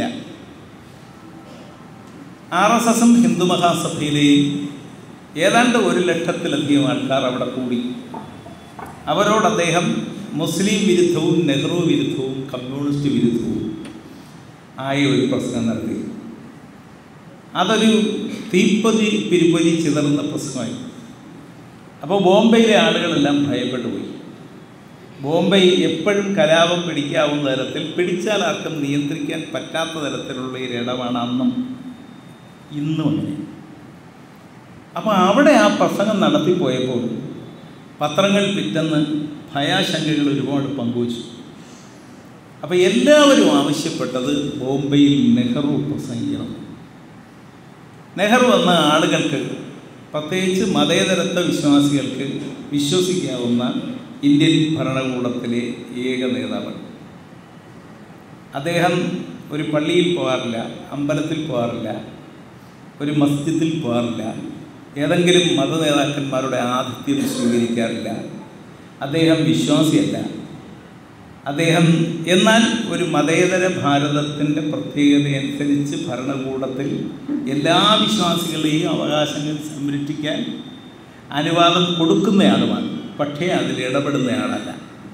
ആർ എസ് എസും ഹിന്ദു മഹാസഭയിലെയും ഏതാണ്ട് ഒരു ലക്ഷത്തിലധികം ആൾക്കാർ അവിടെ കൂടി അവരോട് അദ്ദേഹം മുസ്ലിം വിരുദ്ധവും നെഹ്റു വിരുദ്ധവും കമ്മ്യൂണിസ്റ്റ് വിരുദ്ധവും ആയ ഒരു പ്രസംഗം നടത്തി അതൊരു തീപ്പൊതി പിരിപ്പൊലി ചിതറുന്ന പ്രശ്നമായി അപ്പോൾ ബോംബെയിലെ ആളുകളെല്ലാം ഭയപ്പെട്ടു പോയി ബോംബെ എപ്പോഴും കലാപം പിടിക്കാവുന്ന തരത്തിൽ പിടിച്ചാൽ ആർക്കും നിയന്ത്രിക്കാൻ പറ്റാത്ത തരത്തിലുള്ള ഒരു ഇടമാണ് അന്നും ഇന്നും അങ്ങനെ അപ്പോൾ അവിടെ ആ പ്രസംഗം നടത്തിപ്പോയപ്പോൾ പത്രങ്ങൾ പിറ്റെന്ന് ഭയാശങ്കകൾ ഒരുപാട് പങ്കുവച്ചു അപ്പോൾ എല്ലാവരും ആവശ്യപ്പെട്ടത് ബോംബെയിൽ നെഹ്റു പ്രസംഗിക്കണം നെഹ്റു എന്ന ആളുകൾക്ക് പ്രത്യേകിച്ച് മതേതരത്വ വിശ്വാസികൾക്ക് വിശ്വസിക്കാവുന്ന ഇന്ത്യൻ ഭരണകൂടത്തിലെ ഏക നേതാവാണ് അദ്ദേഹം ഒരു പള്ളിയിൽ പോകാറില്ല അമ്പലത്തിൽ പോകാറില്ല ഒരു മസ്ജിദിൽ പോകാറില്ല ഏതെങ്കിലും മത നേതാക്കന്മാരുടെ ആതിഥ്യം സ്വീകരിക്കാറില്ല അദ്ദേഹം വിശ്വാസിയല്ല അദ്ദേഹം എന്നാൽ ഒരു മതേതര ഭാരതത്തിൻ്റെ പ്രത്യേകതയനുസരിച്ച് ഭരണകൂടത്തിൽ എല്ലാ വിശ്വാസികളെയും അവകാശങ്ങൾ സംരക്ഷിക്കാൻ അനുവാദം കൊടുക്കുന്നയാളുമാണ് പക്ഷേ അതിൽ ഇടപെടുന്നയാളല്ല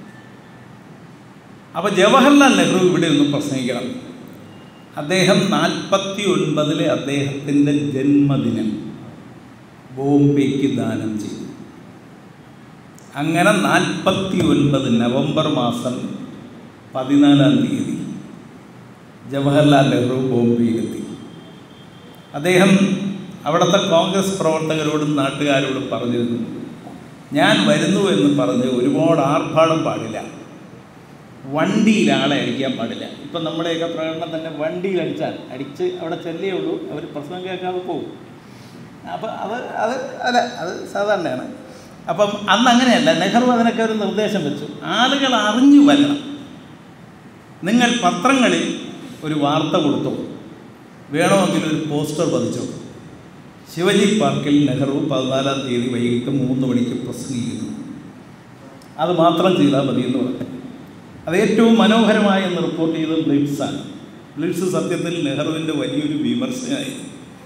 അപ്പോൾ ജവഹർലാൽ നെഹ്റു ഇവിടെ ഒന്ന് പ്രസംഗിക്കണം അദ്ദേഹം നാൽപ്പത്തി ഒൻപതിലെ അദ്ദേഹത്തിൻ്റെ ജന്മദിനം ബോംബെക്ക് ദാനം ചെയ്തു അങ്ങനെ നാൽപ്പത്തി ഒൻപത് നവംബർ മാസം പതിനാലാം തീയതി ജവഹർലാൽ നെഹ്റു ബോംബെയിലെത്തി അദ്ദേഹം അവിടുത്തെ കോൺഗ്രസ് പ്രവർത്തകരോടും നാട്ടുകാരോടും പറഞ്ഞിരുന്നു ഞാൻ വരുന്നു എന്ന് പറഞ്ഞ് ഒരുപാട് ആർഭാടം പാടില്ല വണ്ടിയിൽ ആളെ അടിക്കാൻ പാടില്ല ഇപ്പം നമ്മുടെയൊക്കെ പ്രകടനം തന്നെ വണ്ടിയിൽ അടിച്ചാൽ അടിച്ച് അവിടെ ചെല്ലേ ഉള്ളൂ അവർ പ്രശ്നം കേൾക്കാതെ പോകും അപ്പം അത് അത് അല്ല അത് സാധാരണയാണ് അപ്പം അന്ന് അങ്ങനെയല്ല നെഹ്റു അതിനൊക്കെ ഒരു നിർദ്ദേശം വെച്ചു ആളുകൾ അറിഞ്ഞു വരണം നിങ്ങൾ പത്രങ്ങളിൽ ഒരു വാർത്ത കൊടുത്തു വേണമെങ്കിൽ ഒരു പോസ്റ്റർ പതിച്ചു ശിവജി പാർക്കിൽ നെഹ്റു പതിനാലാം തീയതി വൈകിട്ട് മൂന്ന് മണിക്ക് പ്രസംഗിക്കുന്നു അത് മാത്രം ചെയ്താൽ മതി എന്ന് പറഞ്ഞു അത് ഏറ്റവും മനോഹരമായി എന്ന് റിപ്പോർട്ട് ചെയ്തത് ബ്ലിറ്റ്സാണ് ബ്ലിറ്റ്സ് സത്യത്തിൽ നെഹ്റുവിൻ്റെ വലിയൊരു വിമർശനമായിരുന്നു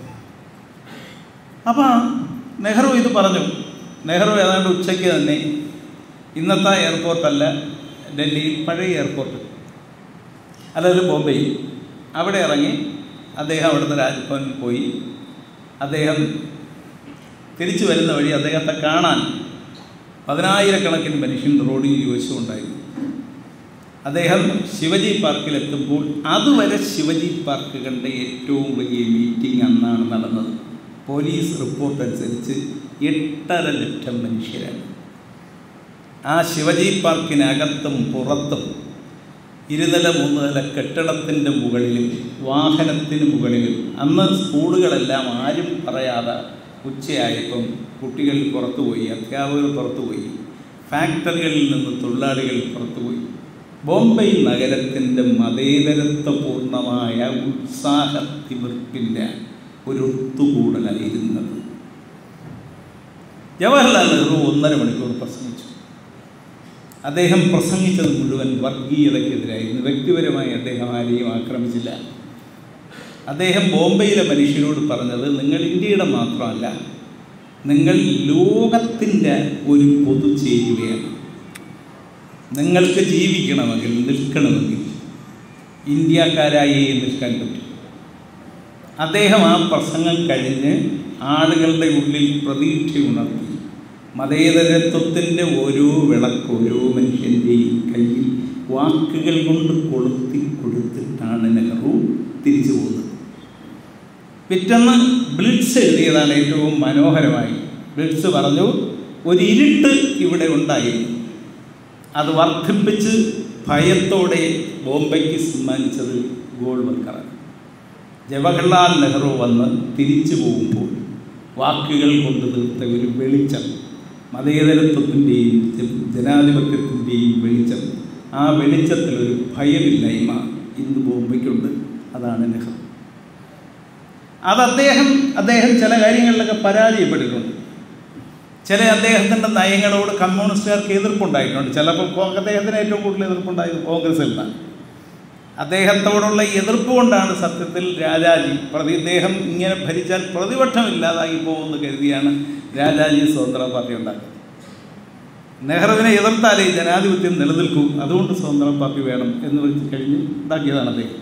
അപ്പോൾ നെഹ്റു ഇത് പറഞ്ഞു നെഹ്റു ഏതാണ്ട് ഉച്ചയ്ക്ക് തന്നെ ഇന്നത്തെ എയർപോർട്ടല്ല ഡൽഹിയിൽ പഴയ എയർപോർട്ട് അതായത് ബോംബെയിൽ അവിടെ ഇറങ്ങി അദ്ദേഹം അവിടുത്തെ രാജ്ഭവനിൽ പോയി അദ്ദേഹം തിരിച്ചു വരുന്ന വഴി അദ്ദേഹത്തെ കാണാൻ പതിനായിരക്കണക്കിന് മനുഷ്യൻ റോഡിൽ യോജിച്ചുകൊണ്ടായിരുന്നു അദ്ദേഹം ശിവജി പാർക്കിലെത്തുമ്പോൾ അതുവരെ ശിവജി പാർക്ക് കണ്ട ഏറ്റവും വലിയ മീറ്റിംഗ് അന്നാണ് നടന്നത് പോലീസ് റിപ്പോർട്ട് അനുസരിച്ച് എട്ടര ലക്ഷം മനുഷ്യരാണ് ആ ശിവജി പാർക്കിനകത്തും പുറത്തും ഇരുനില മൂന്ന് നില കെട്ടിടത്തിൻ്റെ മുകളിലും വാഹനത്തിന് മുകളിലും അന്ന് സ്കൂളുകളെല്ലാം ആരും പറയാതെ ഉച്ചയായപ്പം കുട്ടികൾ പുറത്തുപോയി അധ്യാപകർ പുറത്തുപോയി ഫാക്ടറികളിൽ നിന്ന് തൊഴിലാളികൾ പുറത്തുപോയി ബോംബെ നഗരത്തിൻ്റെ മതേതരത്വപൂർണമായ ഉത്സാഹത്തിമിർപ്പിൻ്റെ ഒരു ഒത്തുകൂടലായിരുന്നത് ജവഹർലാൽ നെഹ്റു ഒന്നര മണിക്കൂർ പ്രസംഗിച്ചു അദ്ദേഹം പ്രസംഗിച്ചത് മുഴുവൻ വർഗീയതയ്ക്കെതിരായിരുന്നു വ്യക്തിപരമായി അദ്ദേഹം ആരെയും ആക്രമിച്ചില്ല അദ്ദേഹം ബോംബെയിലെ മനുഷ്യരോട് പറഞ്ഞത് നിങ്ങൾ ഇന്ത്യയുടെ മാത്രമല്ല നിങ്ങൾ ലോകത്തിൻ്റെ ഒരു പൊതു ചേരുവയാണ് നിങ്ങൾക്ക് ജീവിക്കണമെങ്കിൽ നിൽക്കണമെങ്കിൽ ഇന്ത്യക്കാരായേ നിൽക്കാൻ പറ്റും അദ്ദേഹം ആ പ്രസംഗം കഴിഞ്ഞ് ആളുകളുടെ ഉള്ളിൽ പ്രതീക്ഷ ഉണർത്തി മതേതരത്വത്തിൻ്റെ ഓരോ വിളക്ക് ഓരോ മനുഷ്യൻ്റെയും കയ്യിൽ വാക്കുകൾ കൊണ്ട് കൊളുത്തി കൊടുത്തിട്ടാണ് നെഹ്റു തിരിച്ചു പോകുന്നത് പിറ്റന്ന് ബ്ലിറ്റ്സ് എഴുതിയതാണ് ഏറ്റവും മനോഹരമായി ബ്ലിറ്റ്സ് പറഞ്ഞു ഒരു ഇരുട്ട് ഇവിടെ ഉണ്ടായിരുന്നു അത് വർദ്ധിപ്പിച്ച് ഭയത്തോടെ ബോംബെക്ക് സമ്മാനിച്ചത് ഗോൾവൽക്കറാണ് ജവഹർലാൽ നെഹ്റു വന്ന് തിരിച്ചു പോകുമ്പോൾ വാക്കുകൾ കൊണ്ട് തീർത്ത ഒരു വെളിച്ചം മതേതരത്വത്തിൻ്റെയും ജനാധിപത്യത്തിൻ്റെയും വെളിച്ചം ആ വെളിച്ചത്തിൽ ഒരു ഭയമില്ലായ്മ ഇന്ന് ബോംബെക്കുണ്ട് അതാണ് നെഹ്റു അത് അദ്ദേഹം അദ്ദേഹം ചില കാര്യങ്ങളിലൊക്കെ പരാജയപ്പെട്ടിട്ടുണ്ട് ചില അദ്ദേഹത്തിൻ്റെ നയങ്ങളോട് കമ്മ്യൂണിസ്റ്റുകാർക്ക് എതിർപ്പുണ്ടായിട്ടുണ്ട് ചിലപ്പോൾ അദ്ദേഹത്തിന് ഏറ്റവും കൂടുതൽ എതിർപ്പുണ്ടായത് കോൺഗ്രസിൽ നിന്നാണ് അദ്ദേഹത്തോടുള്ള എതിർപ്പ് കൊണ്ടാണ് സത്യത്തിൽ രാജാജി പ്രതി ഇദ്ദേഹം ഇങ്ങനെ ഭരിച്ചാൽ പ്രതിപക്ഷമില്ലാതായി പോകുമെന്ന് കരുതിയാണ് രാജാജി സ്വതന്ത്ര പാർട്ടി ഉണ്ടാക്കുന്നത് നെഹ്റുവിനെ എതിർത്താലേ ജനാധിപത്യം നിലനിൽക്കൂ അതുകൊണ്ട് സ്വതന്ത്ര പാർട്ടി വേണം എന്ന് വെച്ച് കഴിഞ്ഞ് ഉണ്ടാക്കിയതാണ് അദ്ദേഹം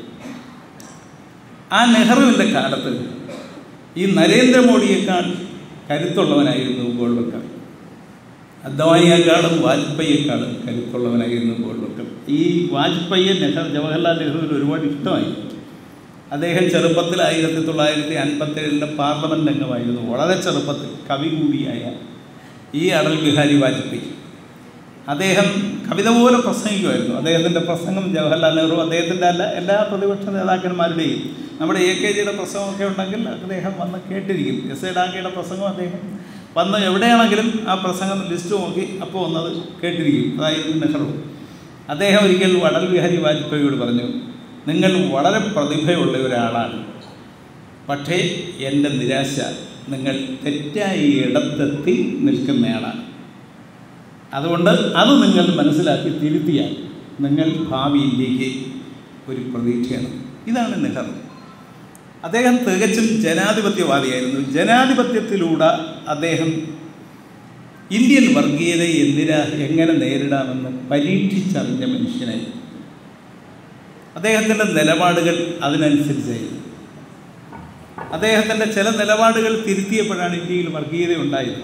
ആ നെഹ്റുവിൻ്റെ കാലത്ത് ഈ നരേന്ദ്രമോദിയേക്കാൾ കരുത്തുള്ളവനായിരുന്നു ഗോൾവക്കർ അദ്വാനിയേക്കാളും വാജ്പേയിയേക്കാളും കരുത്തുള്ളവനായിരുന്നു ഗോൾവക്കർ ഈ വാജ്പേയി നെഹ്റു ജവഹർലാൽ നെഹ്റുവിന് ഒരുപാട് ഇഷ്ടമായി അദ്ദേഹം ചെറുപ്പത്തിൽ ആയിരത്തി തൊള്ളായിരത്തി അൻപത്തേഴിൻ്റെ പാർലമെൻറ്റ് അംഗമായിരുന്നു വളരെ ചെറുപ്പത്തിൽ കവി കൂടിയായ ഈ അടൽ ബിഹാരി വാജ്പേയി അദ്ദേഹം കവിത പോലെ പ്രസംഗിക്കുമായിരുന്നു അദ്ദേഹത്തിൻ്റെ പ്രസംഗം ജവഹർലാൽ നെഹ്റു അദ്ദേഹത്തിൻ്റെ അല്ല എല്ലാ പ്രതിപക്ഷ നേതാക്കന്മാരുടെയും നമ്മുടെ എ കെ ജിയുടെ പ്രസംഗമൊക്കെ ഉണ്ടെങ്കിൽ അദ്ദേഹം വന്ന് കേട്ടിരിക്കും എസ് എ ഡാങ്കയുടെ പ്രസംഗം അദ്ദേഹം വന്ന് എവിടെയാണെങ്കിലും ആ പ്രസംഗം ലിസ്റ്റ് നോക്കി അപ്പോൾ വന്നത് കേട്ടിരിക്കും അതായിരുന്നു നെഹ്റു അദ്ദേഹം ഒരിക്കൽ അടൽ ബിഹാരി വാജ്പേയിയോട് പറഞ്ഞു നിങ്ങൾ വളരെ പ്രതിഭയുള്ള ഒരാളാണ് പക്ഷേ എൻ്റെ നിരാശ നിങ്ങൾ തെറ്റായ ഇടത്തെത്തി നിൽക്കുന്നയാളാണ് അതുകൊണ്ട് അത് നിങ്ങൾ മനസ്സിലാക്കി തിരുത്തിയാൽ നിങ്ങൾ ഭാവി ഇന്ത്യക്ക് ഒരു പ്രതീക്ഷയാണ് ഇതാണ് നെഹ്റു അദ്ദേഹം തികച്ചും ജനാധിപത്യവാദിയായിരുന്നു ജനാധിപത്യത്തിലൂടെ അദ്ദേഹം ഇന്ത്യൻ വർഗീയത എന്തിനാ എങ്ങനെ നേരിടാമെന്ന് പരീക്ഷിച്ചറിഞ്ഞ മനുഷ്യനായി അദ്ദേഹത്തിൻ്റെ നിലപാടുകൾ അതിനനുസരിച്ചായിരുന്നു അദ്ദേഹത്തിൻ്റെ ചില നിലപാടുകൾ തിരുത്തിയപ്പോഴാണ് ഇന്ത്യയിൽ വർഗീയത ഉണ്ടായത്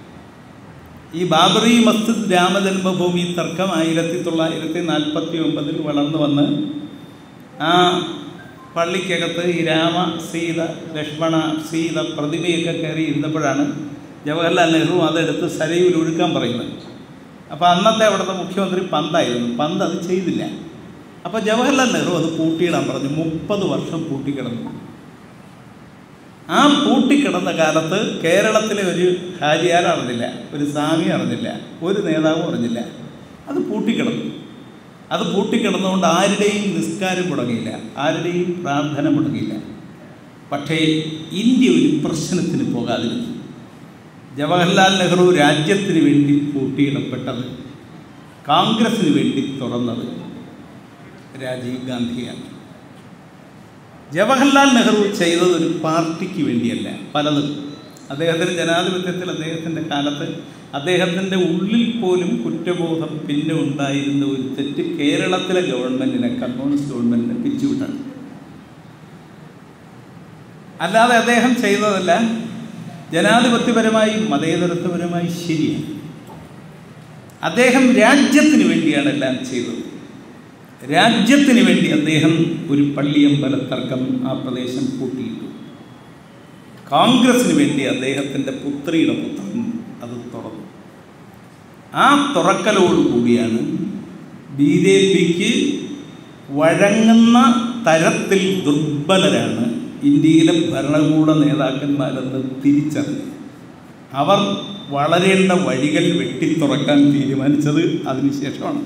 ഈ ബാബറി മസ്ജിദ് രാമജന്മഭൂമി തർക്കം ആയിരത്തി തൊള്ളായിരത്തി നാൽപ്പത്തി ഒമ്പതിൽ വളർന്നു വന്ന് ആ പള്ളിക്കകത്ത് ഈ രാമ സീത ലക്ഷ്മണ സീത പ്രതിമയൊക്കെ കയറി ഇരുന്നപ്പോഴാണ് ജവഹർലാൽ നെഹ്റു അതെടുത്ത് സരയുവിൽ ഒഴുക്കാൻ പറയുന്നത് അപ്പോൾ അന്നത്തെ അവിടുത്തെ മുഖ്യമന്ത്രി പന്തായിരുന്നു പന്ത് അത് ചെയ്തില്ല അപ്പോൾ ജവഹർലാൽ നെഹ്റു അത് പൂട്ടിയിടാൻ പറഞ്ഞു മുപ്പത് വർഷം പൂട്ടിക്കിടന്നു ആ പൂട്ടിക്കിടന്ന കാലത്ത് കേരളത്തിലെ ഒരു ഹാരിയാർ അറിഞ്ഞില്ല ഒരു സ്വാമി അറിഞ്ഞില്ല ഒരു നേതാവും അറിഞ്ഞില്ല അത് പൂട്ടിക്കിടന്നു അത് പൂട്ടിക്കിടന്നുകൊണ്ട് ആരുടെയും നിസ്കാരം മുടങ്ങിയില്ല ആരുടെയും പ്രാർത്ഥന മുടങ്ങിയില്ല പക്ഷേ ഇന്ത്യ ഒരു പ്രശ്നത്തിന് പോകാതിരുന്നു ജവഹർലാൽ നെഹ്റു രാജ്യത്തിന് വേണ്ടി പൂട്ടിയിടപ്പെട്ടത് കോൺഗ്രസിന് വേണ്ടി തുറന്നത് രാജീവ് ഗാന്ധിയാണ് ജവഹർലാൽ നെഹ്റു ചെയ്തത് ഒരു പാർട്ടിക്ക് വേണ്ടിയല്ല പലതും അദ്ദേഹത്തിന് ജനാധിപത്യത്തിൽ അദ്ദേഹത്തിൻ്റെ കാലത്ത് അദ്ദേഹത്തിൻ്റെ ഉള്ളിൽ പോലും കുറ്റബോധം പിന്നെ ഉണ്ടായിരുന്ന ഒരു തെറ്റ് കേരളത്തിലെ ഗവൺമെൻറ്റിനെ കമ്മ്യൂണിസ്റ്റ് ഗവൺമെൻറ്റിനെ പിരിച്ചുവിട്ടാണ് അല്ലാതെ അദ്ദേഹം ചെയ്തതല്ല ജനാധിപത്യപരമായി മതേതരത്വപരമായി ശരിയാണ് അദ്ദേഹം രാജ്യത്തിന് വേണ്ടിയാണ് എല്ലാം ചെയ്തത് രാജ്യത്തിന് വേണ്ടി അദ്ദേഹം ഒരു പള്ളിയമ്പല തർക്കം ആ പ്രദേശം കൂട്ടിയിട്ടു കോൺഗ്രസിന് വേണ്ടി അദ്ദേഹത്തിൻ്റെ പുത്രിയുടെ പുത്രൻ അത് തുറന്നു ആ തുറക്കലോടുകൂടിയാണ് ബി ജെ പിക്ക് വഴങ്ങുന്ന തരത്തിൽ ദുർബലരാണ് ഇന്ത്യയിലെ ഭരണകൂട നേതാക്കന്മാരെന്ന് തിരിച്ചറിഞ്ഞു അവർ വളരേണ്ട വഴികൾ വെട്ടിത്തുറക്കാൻ തീരുമാനിച്ചത് അതിനുശേഷമാണ്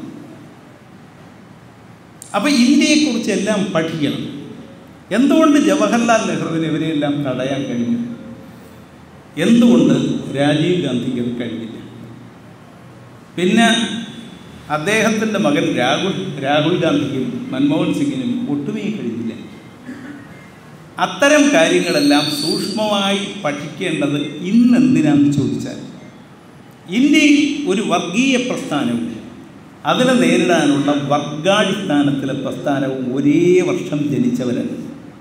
അപ്പോൾ ഇന്ത്യയെക്കുറിച്ച് എല്ലാം പഠിക്കണം എന്തുകൊണ്ട് ജവഹർലാൽ നെഹ്റുവിന് ഇവരെയെല്ലാം തടയാൻ കഴിഞ്ഞു എന്തുകൊണ്ട് രാജീവ് ഗാന്ധിക്ക് അത് കഴിഞ്ഞില്ല പിന്നെ അദ്ദേഹത്തിൻ്റെ മകൻ രാഹുൽ രാഹുൽ ഗാന്ധിക്കും മൻമോഹൻ സിംഗിനും ഒട്ടുമേ കഴിഞ്ഞില്ല അത്തരം കാര്യങ്ങളെല്ലാം സൂക്ഷ്മമായി പഠിക്കേണ്ടത് ഇന്നെന്തിനാണെന്ന് ചോദിച്ചാൽ ഇന്ത്യയിൽ ഒരു വർഗീയ പ്രസ്ഥാനവും അതിനെ നേരിടാനുള്ള വർഗാടിസ്ഥാനത്തിലെ പ്രസ്ഥാനവും ഒരേ വർഷം ജനിച്ചവരാണ്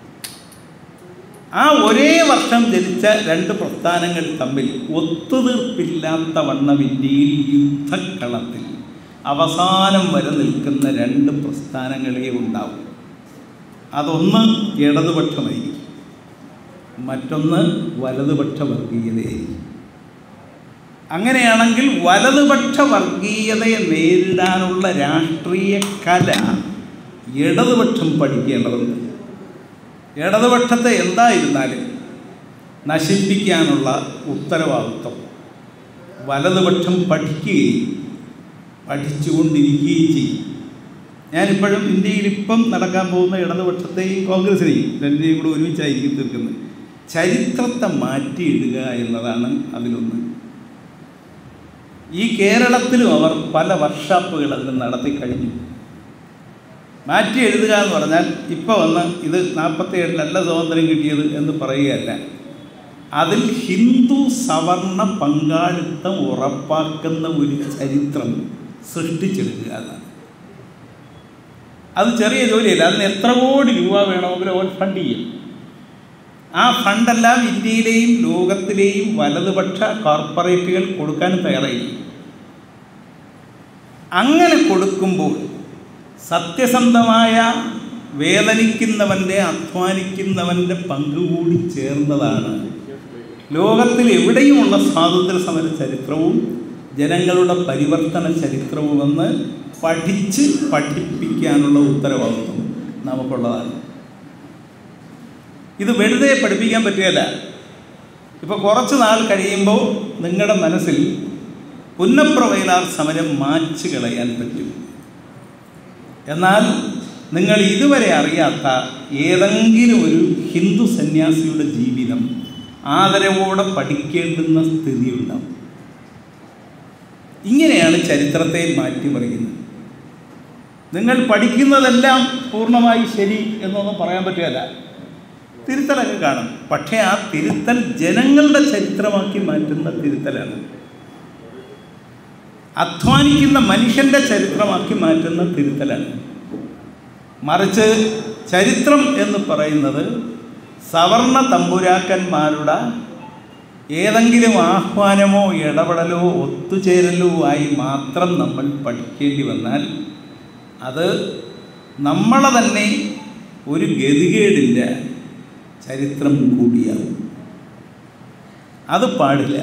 ആ ഒരേ വർഷം ജനിച്ച രണ്ട് പ്രസ്ഥാനങ്ങൾ തമ്മിൽ ഒത്തുതീർപ്പില്ലാത്ത വണ്ണം ഇന്ത്യയിൽ യുദ്ധക്കളത്തിൽ അവസാനം വരെ നിൽക്കുന്ന രണ്ട് പ്രസ്ഥാനങ്ങളേ ഉണ്ടാവും അതൊന്ന് ഇടതുപക്ഷമായിരിക്കും മറ്റൊന്ന് വലതുപക്ഷ വർഗീയതയായിരിക്കും അങ്ങനെയാണെങ്കിൽ വലതുപക്ഷ വർഗീയതയെ നേരിടാനുള്ള രാഷ്ട്രീയ കല ഇടതുപക്ഷം പഠിക്കേണ്ടതുണ്ട് ഇടതുപക്ഷത്തെ എന്തായിരുന്നാലും നശിപ്പിക്കാനുള്ള ഉത്തരവാദിത്വം വലതുപക്ഷം പഠിക്കുകയും പഠിച്ചുകൊണ്ടിരിക്കുകയും ചെയ്യും ഞാനിപ്പോഴും ഇന്ത്യയിൽ ഇപ്പം നടക്കാൻ പോകുന്ന ഇടതുപക്ഷത്തെയും കോൺഗ്രസിനെയും രണ്ടിനെയും കൂടെ ഒരുമിച്ചായിരിക്കും തീർക്കുന്നത് ചരിത്രത്തെ മാറ്റിയിടുക എന്നതാണ് അതിലൊന്ന് ഈ കേരളത്തിലും അവർ പല വർക്ക്ഷോപ്പുകൾ അതിന് നടത്തി കഴിഞ്ഞു മാറ്റി എഴുതുക എന്ന് പറഞ്ഞാൽ ഇപ്പോൾ വന്ന് ഇത് നാൽപ്പത്തി ഏഴിലല്ല സ്വാതന്ത്ര്യം കിട്ടിയത് എന്ന് പറയുകയല്ല അതിൽ ഹിന്ദു സവർണ പങ്കാളിത്തം ഉറപ്പാക്കുന്ന ഒരു ചരിത്രം സൃഷ്ടിച്ചെടുക്കുക എന്നാണ് അത് ചെറിയ ജോലിയല്ല അതിന് എത്ര കോടി രൂപ വേണമെങ്കിലും അവർ ഫണ്ട് ചെയ്യും ആ ഫണ്ടെല്ലാം ഇന്ത്യയിലെയും ലോകത്തിലെയും വലതുപക്ഷ കോർപ്പറേറ്റുകൾ കൊടുക്കാൻ തയ്യാറായി അങ്ങനെ കൊടുക്കുമ്പോൾ സത്യസന്ധമായ വേദനിക്കുന്നവൻ്റെ അധ്വാനിക്കുന്നവൻ്റെ പങ്കുകൂടി ചേർന്നതാണ് ലോകത്തിൽ എവിടെയുമുള്ള സ്വാതന്ത്ര്യ സമര ചരിത്രവും ജനങ്ങളുടെ പരിവർത്തന ചരിത്രവുമെന്ന് പഠിച്ച് പഠിപ്പിക്കാനുള്ള ഉത്തരവാദിത്വം നമുക്കുള്ളതാണ് ഇത് വെറുതെ പഠിപ്പിക്കാൻ പറ്റുകയല്ല ഇപ്പോൾ കുറച്ച് നാൾ കഴിയുമ്പോൾ നിങ്ങളുടെ മനസ്സിൽ പുന്നപ്രവയലാർ സമരം മാച്ച് കളയാൻ പറ്റും എന്നാൽ നിങ്ങൾ ഇതുവരെ അറിയാത്ത ഏതെങ്കിലും ഒരു ഹിന്ദു സന്യാസിയുടെ ജീവിതം ആദരവോടെ പഠിക്കേണ്ടുന്ന സ്ഥിതിയുണ്ടാവും ഇങ്ങനെയാണ് ചരിത്രത്തെ മാറ്റിമറിയുന്നത് നിങ്ങൾ പഠിക്കുന്നതെല്ലാം പൂർണ്ണമായി ശരി എന്നൊന്നും പറയാൻ പറ്റുകയല്ല തിരുത്തലൊക്കെ കാണും പക്ഷേ ആ തിരുത്തൽ ജനങ്ങളുടെ ചരിത്രമാക്കി മാറ്റുന്ന തിരുത്തലാണ് അധ്വാനിക്കുന്ന മനുഷ്യൻ്റെ ചരിത്രമാക്കി മാറ്റുന്ന തിരുത്തലാണ് മറിച്ച് ചരിത്രം എന്ന് പറയുന്നത് സവർണ തമ്പുരാക്കന്മാരുടെ ഏതെങ്കിലും ആഹ്വാനമോ ഇടപെടലോ ഒത്തുചേരലോ ആയി മാത്രം നമ്മൾ പഠിക്കേണ്ടി വന്നാൽ അത് നമ്മളെ തന്നെ ഒരു ഗതികേടിൻ്റെ ചരിത്രം കൂടിയാകും അത് പാടില്ല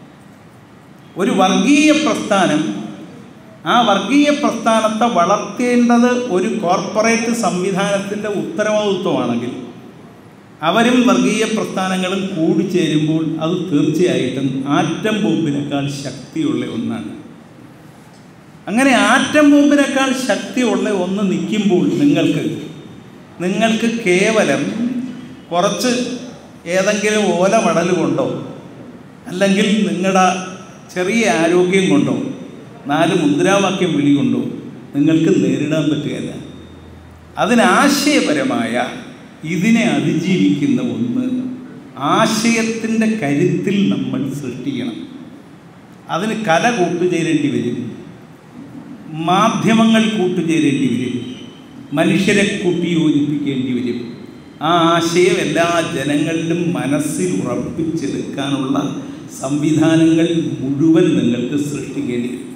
ഒരു വർഗീയ പ്രസ്ഥാനം ആ വർഗീയ പ്രസ്ഥാനത്തെ വളർത്തേണ്ടത് ഒരു കോർപ്പറേറ്റ് സംവിധാനത്തിൻ്റെ ഉത്തരവാദിത്വമാണെങ്കിൽ അവരും വർഗീയ പ്രസ്ഥാനങ്ങളും കൂടിച്ചേരുമ്പോൾ അത് തീർച്ചയായിട്ടും ആറ്റം ബോംബിനേക്കാൾ ശക്തിയുള്ള ഒന്നാണ് അങ്ങനെ ആറ്റം ബോംബിനേക്കാൾ ശക്തിയുള്ള ഒന്ന് നിൽക്കുമ്പോൾ നിങ്ങൾക്ക് നിങ്ങൾക്ക് കേവലം കുറച്ച് ഏതെങ്കിലും ഓല മടൽ കൊണ്ടോ അല്ലെങ്കിൽ നിങ്ങളുടെ ചെറിയ ആരോഗ്യം കൊണ്ടോ നാല് മുദ്രാവാക്യം വിളി കൊണ്ടോ നിങ്ങൾക്ക് നേരിടാൻ പറ്റുകയില്ല അതിനാശയപരമായ ഇതിനെ അതിജീവിക്കുന്ന ഒന്ന് ആശയത്തിൻ്റെ കരുത്തിൽ നമ്മൾ സൃഷ്ടിക്കണം അതിന് കല കൂട്ടുചേരേണ്ടി വരും മാധ്യമങ്ങൾ കൂട്ടുചേരേണ്ടി വരും മനുഷ്യരെ കൂട്ടി യോജിപ്പിക്കേണ്ടി വരും ആ ആശയം എല്ലാ ജനങ്ങളിലും മനസ്സിൽ ഉറപ്പിച്ചെടുക്കാനുള്ള സംവിധാനങ്ങൾ മുഴുവൻ നിങ്ങൾക്ക് സൃഷ്ടിക്കേണ്ടി വരും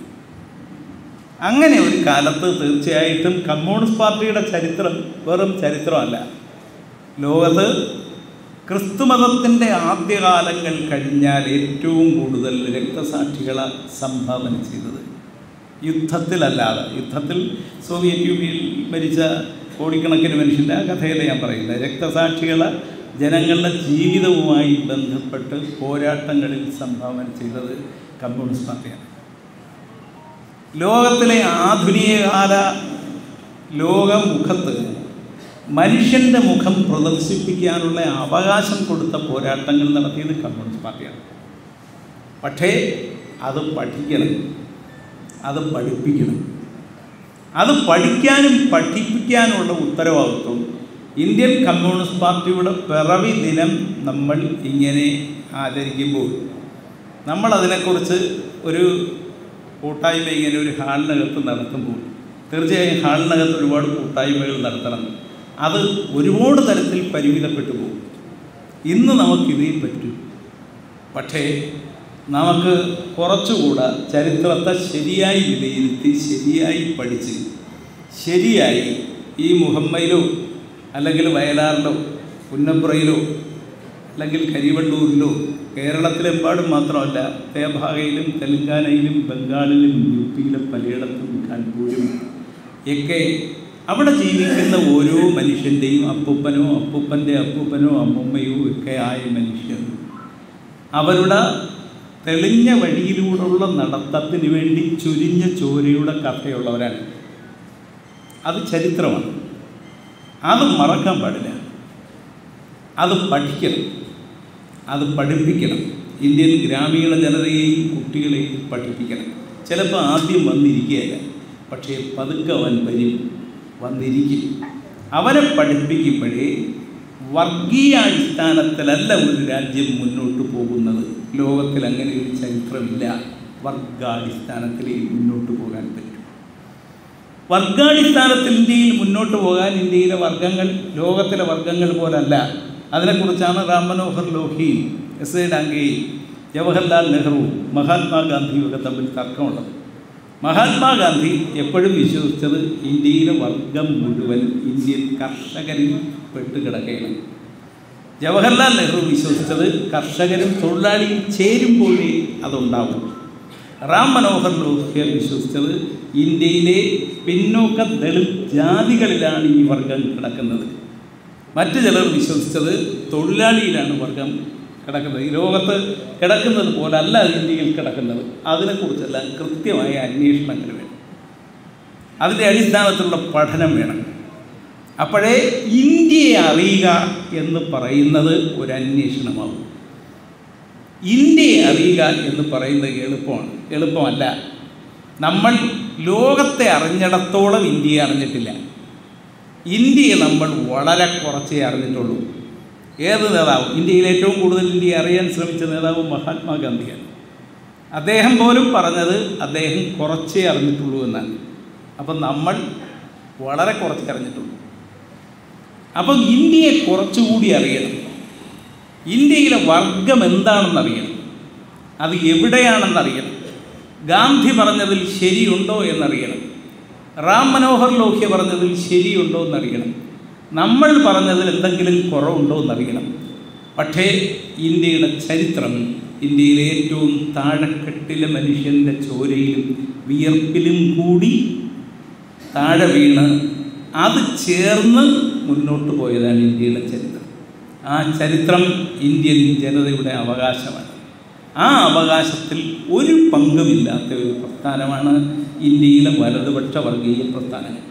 അങ്ങനെ ഒരു കാലത്ത് തീർച്ചയായിട്ടും കമ്മ്യൂണിസ്റ്റ് പാർട്ടിയുടെ ചരിത്രം വെറും ചരിത്രമല്ല ലോകത്ത് ക്രിസ്തുമതത്തിൻ്റെ ആദ്യകാലങ്ങൾ കഴിഞ്ഞാൽ ഏറ്റവും കൂടുതൽ രക്തസാക്ഷികളെ സംഭാവന ചെയ്തത് യുദ്ധത്തിലല്ലാതെ യുദ്ധത്തിൽ സോവിയറ്റ് യൂണിയനിൽ മരിച്ച കോടിക്കണക്കിന് മനുഷ്യൻ്റെ ആ കഥയല്ല ഞാൻ പറയുന്നത് രക്തസാക്ഷികളെ ജനങ്ങളുടെ ജീവിതവുമായി ബന്ധപ്പെട്ട് പോരാട്ടങ്ങളിൽ സംഭാവന ചെയ്തത് കമ്മ്യൂണിസ്റ്റ് പാർട്ടിയാണ് ലോകത്തിലെ ആധുനികകാല ലോകമുഖത്ത് മനുഷ്യൻ്റെ മുഖം പ്രദർശിപ്പിക്കാനുള്ള അവകാശം കൊടുത്ത പോരാട്ടങ്ങൾ നടത്തിയത് കമ്മ്യൂണിസ്റ്റ് പാർട്ടിയാണ് പക്ഷേ അത് പഠിക്കണം അത് പഠിപ്പിക്കണം അത് പഠിക്കാനും പഠിപ്പിക്കാനുള്ള ഉത്തരവാദിത്വം ഇന്ത്യൻ കമ്മ്യൂണിസ്റ്റ് പാർട്ടിയുടെ പിറവി ദിനം നമ്മൾ ഇങ്ങനെ ആചരിക്കുമ്പോൾ നമ്മൾ അതിനെക്കുറിച്ച് ഒരു കൂട്ടായ്മ ഇങ്ങനെ ഒരു ഹാളിനകത്ത് നടത്തുമ്പോൾ തീർച്ചയായും ഹാളിനകത്ത് ഒരുപാട് കൂട്ടായ്മകൾ നടത്തണം അത് ഒരുപാട് തരത്തിൽ പരിമിതപ്പെട്ടു പോകും ഇന്ന് നമുക്കിതേ പറ്റൂ പക്ഷേ നമുക്ക് കുറച്ചുകൂടെ ചരിത്രത്തെ ശരിയായി വിലയിരുത്തി ശരിയായി പഠിച്ച് ശരിയായി ഈ മുഹമ്മയിലോ അല്ലെങ്കിൽ വയലാറിലോ പുന്നപ്പുറയിലോ അല്ലെങ്കിൽ കരിവള്ളൂരിലോ കേരളത്തിലെമ്പാടും മാത്രമല്ല തേഭാഗയിലും തെലങ്കാനയിലും ബംഗാളിലും യു പിയിലും പലയിടത്തും കാൺപൂരും ഒക്കെ അവിടെ ജീവിക്കുന്ന ഓരോ മനുഷ്യൻ്റെയും അപ്പൂപ്പനോ അപ്പൂപ്പൻ്റെ അപ്പൂപ്പനോ അമ്മൂമ്മയോ ഒക്കെ ആയ മനുഷ്യർ അവരുടെ തെളിഞ്ഞ വഴിയിലൂടെയുള്ള നടത്തത്തിന് വേണ്ടി ചുരിഞ്ഞ ചോരയുടെ കഥയുള്ളവരാണ് അത് ചരിത്രമാണ് അത് മറക്കാൻ പാടില്ല അത് പഠിക്കണം അത് പഠിപ്പിക്കണം ഇന്ത്യൻ ഗ്രാമീണ ജനതയെയും കുട്ടികളെയും പഠിപ്പിക്കണം ചിലപ്പോൾ ആദ്യം വന്നിരിക്കുകയല്ല പക്ഷേ പതുക്കെ അവൻ വരും വന്നിരിക്കും അവരെ പഠിപ്പിക്കുമ്പോഴേ വർഗീയാടിസ്ഥാനത്തിലല്ല ഒരു രാജ്യം മുന്നോട്ട് പോകുന്നത് ലോകത്തിൽ അങ്ങനെ ഒരു ചരിത്രമില്ല വർഗാടിസ്ഥാനത്തിലേ മുന്നോട്ട് പോകാൻ പറ്റും വർഗാടിസ്ഥാനത്തിൽ ഇന്ത്യയിൽ മുന്നോട്ട് പോകാൻ ഇന്ത്യയിലെ വർഗങ്ങൾ ലോകത്തിലെ വർഗങ്ങൾ പോലല്ല അതിനെക്കുറിച്ചാണ് റാം മനോഹർ ലോഹി എസ് എ ഡാംഗെ ജവഹർലാൽ നെഹ്റു മഹാത്മാഗാന്ധിയും ഒക്കെ തമ്മിൽ തർക്കമുള്ളത് മഹാത്മാഗാന്ധി എപ്പോഴും വിശ്വസിച്ചത് ഇന്ത്യയിലെ വർഗം മുഴുവൻ ഇന്ത്യൻ കർഷകരിൽ പെട്ടുകിടക്കുകയാണ് ജവഹർലാൽ നെഹ്റു വിശ്വസിച്ചത് കർഷകരും തൊഴിലാളിയും ചേരുമ്പോഴേ അതുണ്ടാവും റാം മനോഹർ ലോഹ്യ വിശ്വസിച്ചത് ഇന്ത്യയിലെ പിന്നോക്ക ദളിത് ജാതികളിലാണ് ഈ വർഗം കിടക്കുന്നത് മറ്റു ചിലർ വിശ്വസിച്ചത് തൊഴിലാളിയിലാണ് വർഗം കിടക്കുന്നത് ഈ ലോകത്ത് കിടക്കുന്നത് പോലെ അല്ല ഇന്ത്യയിൽ കിടക്കുന്നത് അതിനെക്കുറിച്ചെല്ലാം കൃത്യമായ അന്വേഷണങ്ങൾ വേണം അതിൻ്റെ അടിസ്ഥാനത്തിലുള്ള പഠനം വേണം അപ്പോഴേ ഇന്ത്യയെ അറിയുക എന്ന് പറയുന്നത് ഒരു അന്വേഷണമാവും ഇന്ത്യയെ അറിയുക എന്ന് പറയുന്നത് എളുപ്പമാണ് എളുപ്പമല്ല നമ്മൾ ലോകത്തെ അറിഞ്ഞിടത്തോളം ഇന്ത്യയെ അറിഞ്ഞിട്ടില്ല ഇന്ത്യയെ നമ്മൾ വളരെ കുറച്ചേ അറിഞ്ഞിട്ടുള്ളൂ ഏത് നേതാവ് ഇന്ത്യയിൽ ഏറ്റവും കൂടുതൽ ഇന്ത്യയെ അറിയാൻ ശ്രമിച്ച നേതാവ് മഹാത്മാഗാന്ധിയാണ് അദ്ദേഹം പോലും പറഞ്ഞത് അദ്ദേഹം കുറച്ചേ അറിഞ്ഞിട്ടുള്ളൂ എന്നാണ് അപ്പം നമ്മൾ വളരെ കുറച്ചേ അറിഞ്ഞിട്ടുള്ളൂ അപ്പം ഇന്ത്യയെ കുറച്ചുകൂടി അറിയണം ഇന്ത്യയിലെ വർഗം എന്താണെന്നറിയണം അത് എവിടെയാണെന്നറിയണം ഗാന്ധി പറഞ്ഞതിൽ ശരിയുണ്ടോ എന്നറിയണം റാം മനോഹർ ലോഹ്യ പറഞ്ഞതിൽ ശരിയുണ്ടോ എന്നറിയണം നമ്മൾ പറഞ്ഞതിൽ എന്തെങ്കിലും കുറവുണ്ടോ എന്നറിയണം പക്ഷേ ഇന്ത്യയുടെ ചരിത്രം ഇന്ത്യയിലെ ഏറ്റവും താഴെക്കെട്ടിലെ മനുഷ്യൻ്റെ ചോരയിലും വിയർപ്പിലും കൂടി താഴെ വീണ് അത് ചേർന്ന് മുന്നോട്ട് പോയതാണ് ഇന്ത്യയുടെ ചരിത്രം ആ ചരിത്രം ഇന്ത്യൻ ജനതയുടെ അവകാശമാണ് ആ അവകാശത്തിൽ ഒരു പങ്കുമില്ലാത്ത ഒരു പ്രസ്ഥാനമാണ് ഇന്ത്യയിലെ വലതുപക്ഷ വർഗീയ പ്രസ്ഥാനങ്ങൾ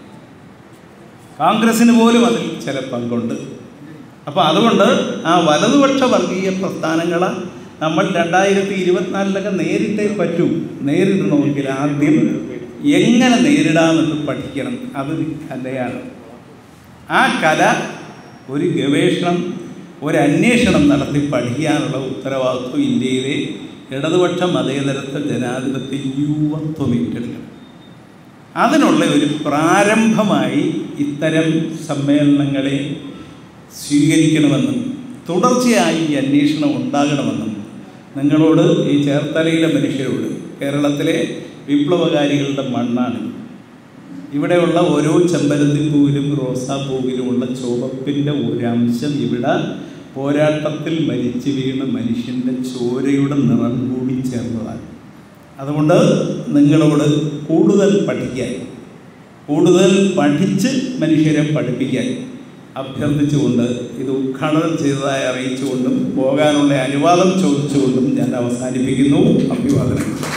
കോൺഗ്രസ്സിന് പോലും അതിൽ ചില പങ്കുണ്ട് അപ്പോൾ അതുകൊണ്ട് ആ വലതുപക്ഷ വർഗീയ പ്രസ്ഥാനങ്ങളെ നമ്മൾ രണ്ടായിരത്തി ഇരുപത്തിനാലിലൊക്കെ നേരിട്ടേ പറ്റൂ നേരിടണമെങ്കിൽ ആദ്യം എങ്ങനെ നേരിടാമെന്ന് പഠിക്കണം അതൊരു കലയാണ് ആ കല ഒരു ഗവേഷണം ഒരു അന്വേഷണം നടത്തി പഠിക്കാനുള്ള ഉത്തരവാദിത്വം ഇന്ത്യയിലെ ഇടതുപക്ഷ മതേതരത്വ ജനാധിപത്യ യുവത്വം ഏറ്റെടുക്കണം അതിനുള്ള ഒരു പ്രാരംഭമായി ഇത്തരം സമ്മേളനങ്ങളെ സ്വീകരിക്കണമെന്നും തുടർച്ചയായി ഈ അന്വേഷണം ഉണ്ടാകണമെന്നും നിങ്ങളോട് ഈ ചേർത്തലയിലെ മനുഷ്യരോട് കേരളത്തിലെ വിപ്ലവകാരികളുടെ മണ്ണാണ് ഇവിടെയുള്ള ഓരോ ചെമ്പരത്തിപ്പൂവിലും റോസാപ്പൂവിലുമുള്ള ചുവപ്പിൻ്റെ ഒരംശം ഇവിടെ പോരാട്ടത്തിൽ മരിച്ചു വീണ മനുഷ്യൻ്റെ ചോരയുടെ നിറം കൂടി ചേർന്നതാണ് അതുകൊണ്ട് നിങ്ങളോട് കൂടുതൽ പഠിക്കാൻ കൂടുതൽ പഠിച്ച് മനുഷ്യരെ പഠിപ്പിക്കാൻ അഭ്യർത്ഥിച്ചുകൊണ്ട് ഇത് ഉദ്ഘാടനം ചെയ്തതായി അറിയിച്ചുകൊണ്ടും പോകാനുള്ള അനുവാദം ചോദിച്ചുകൊണ്ടും ഞാൻ അവസാനിപ്പിക്കുന്നു അഭിവാദനം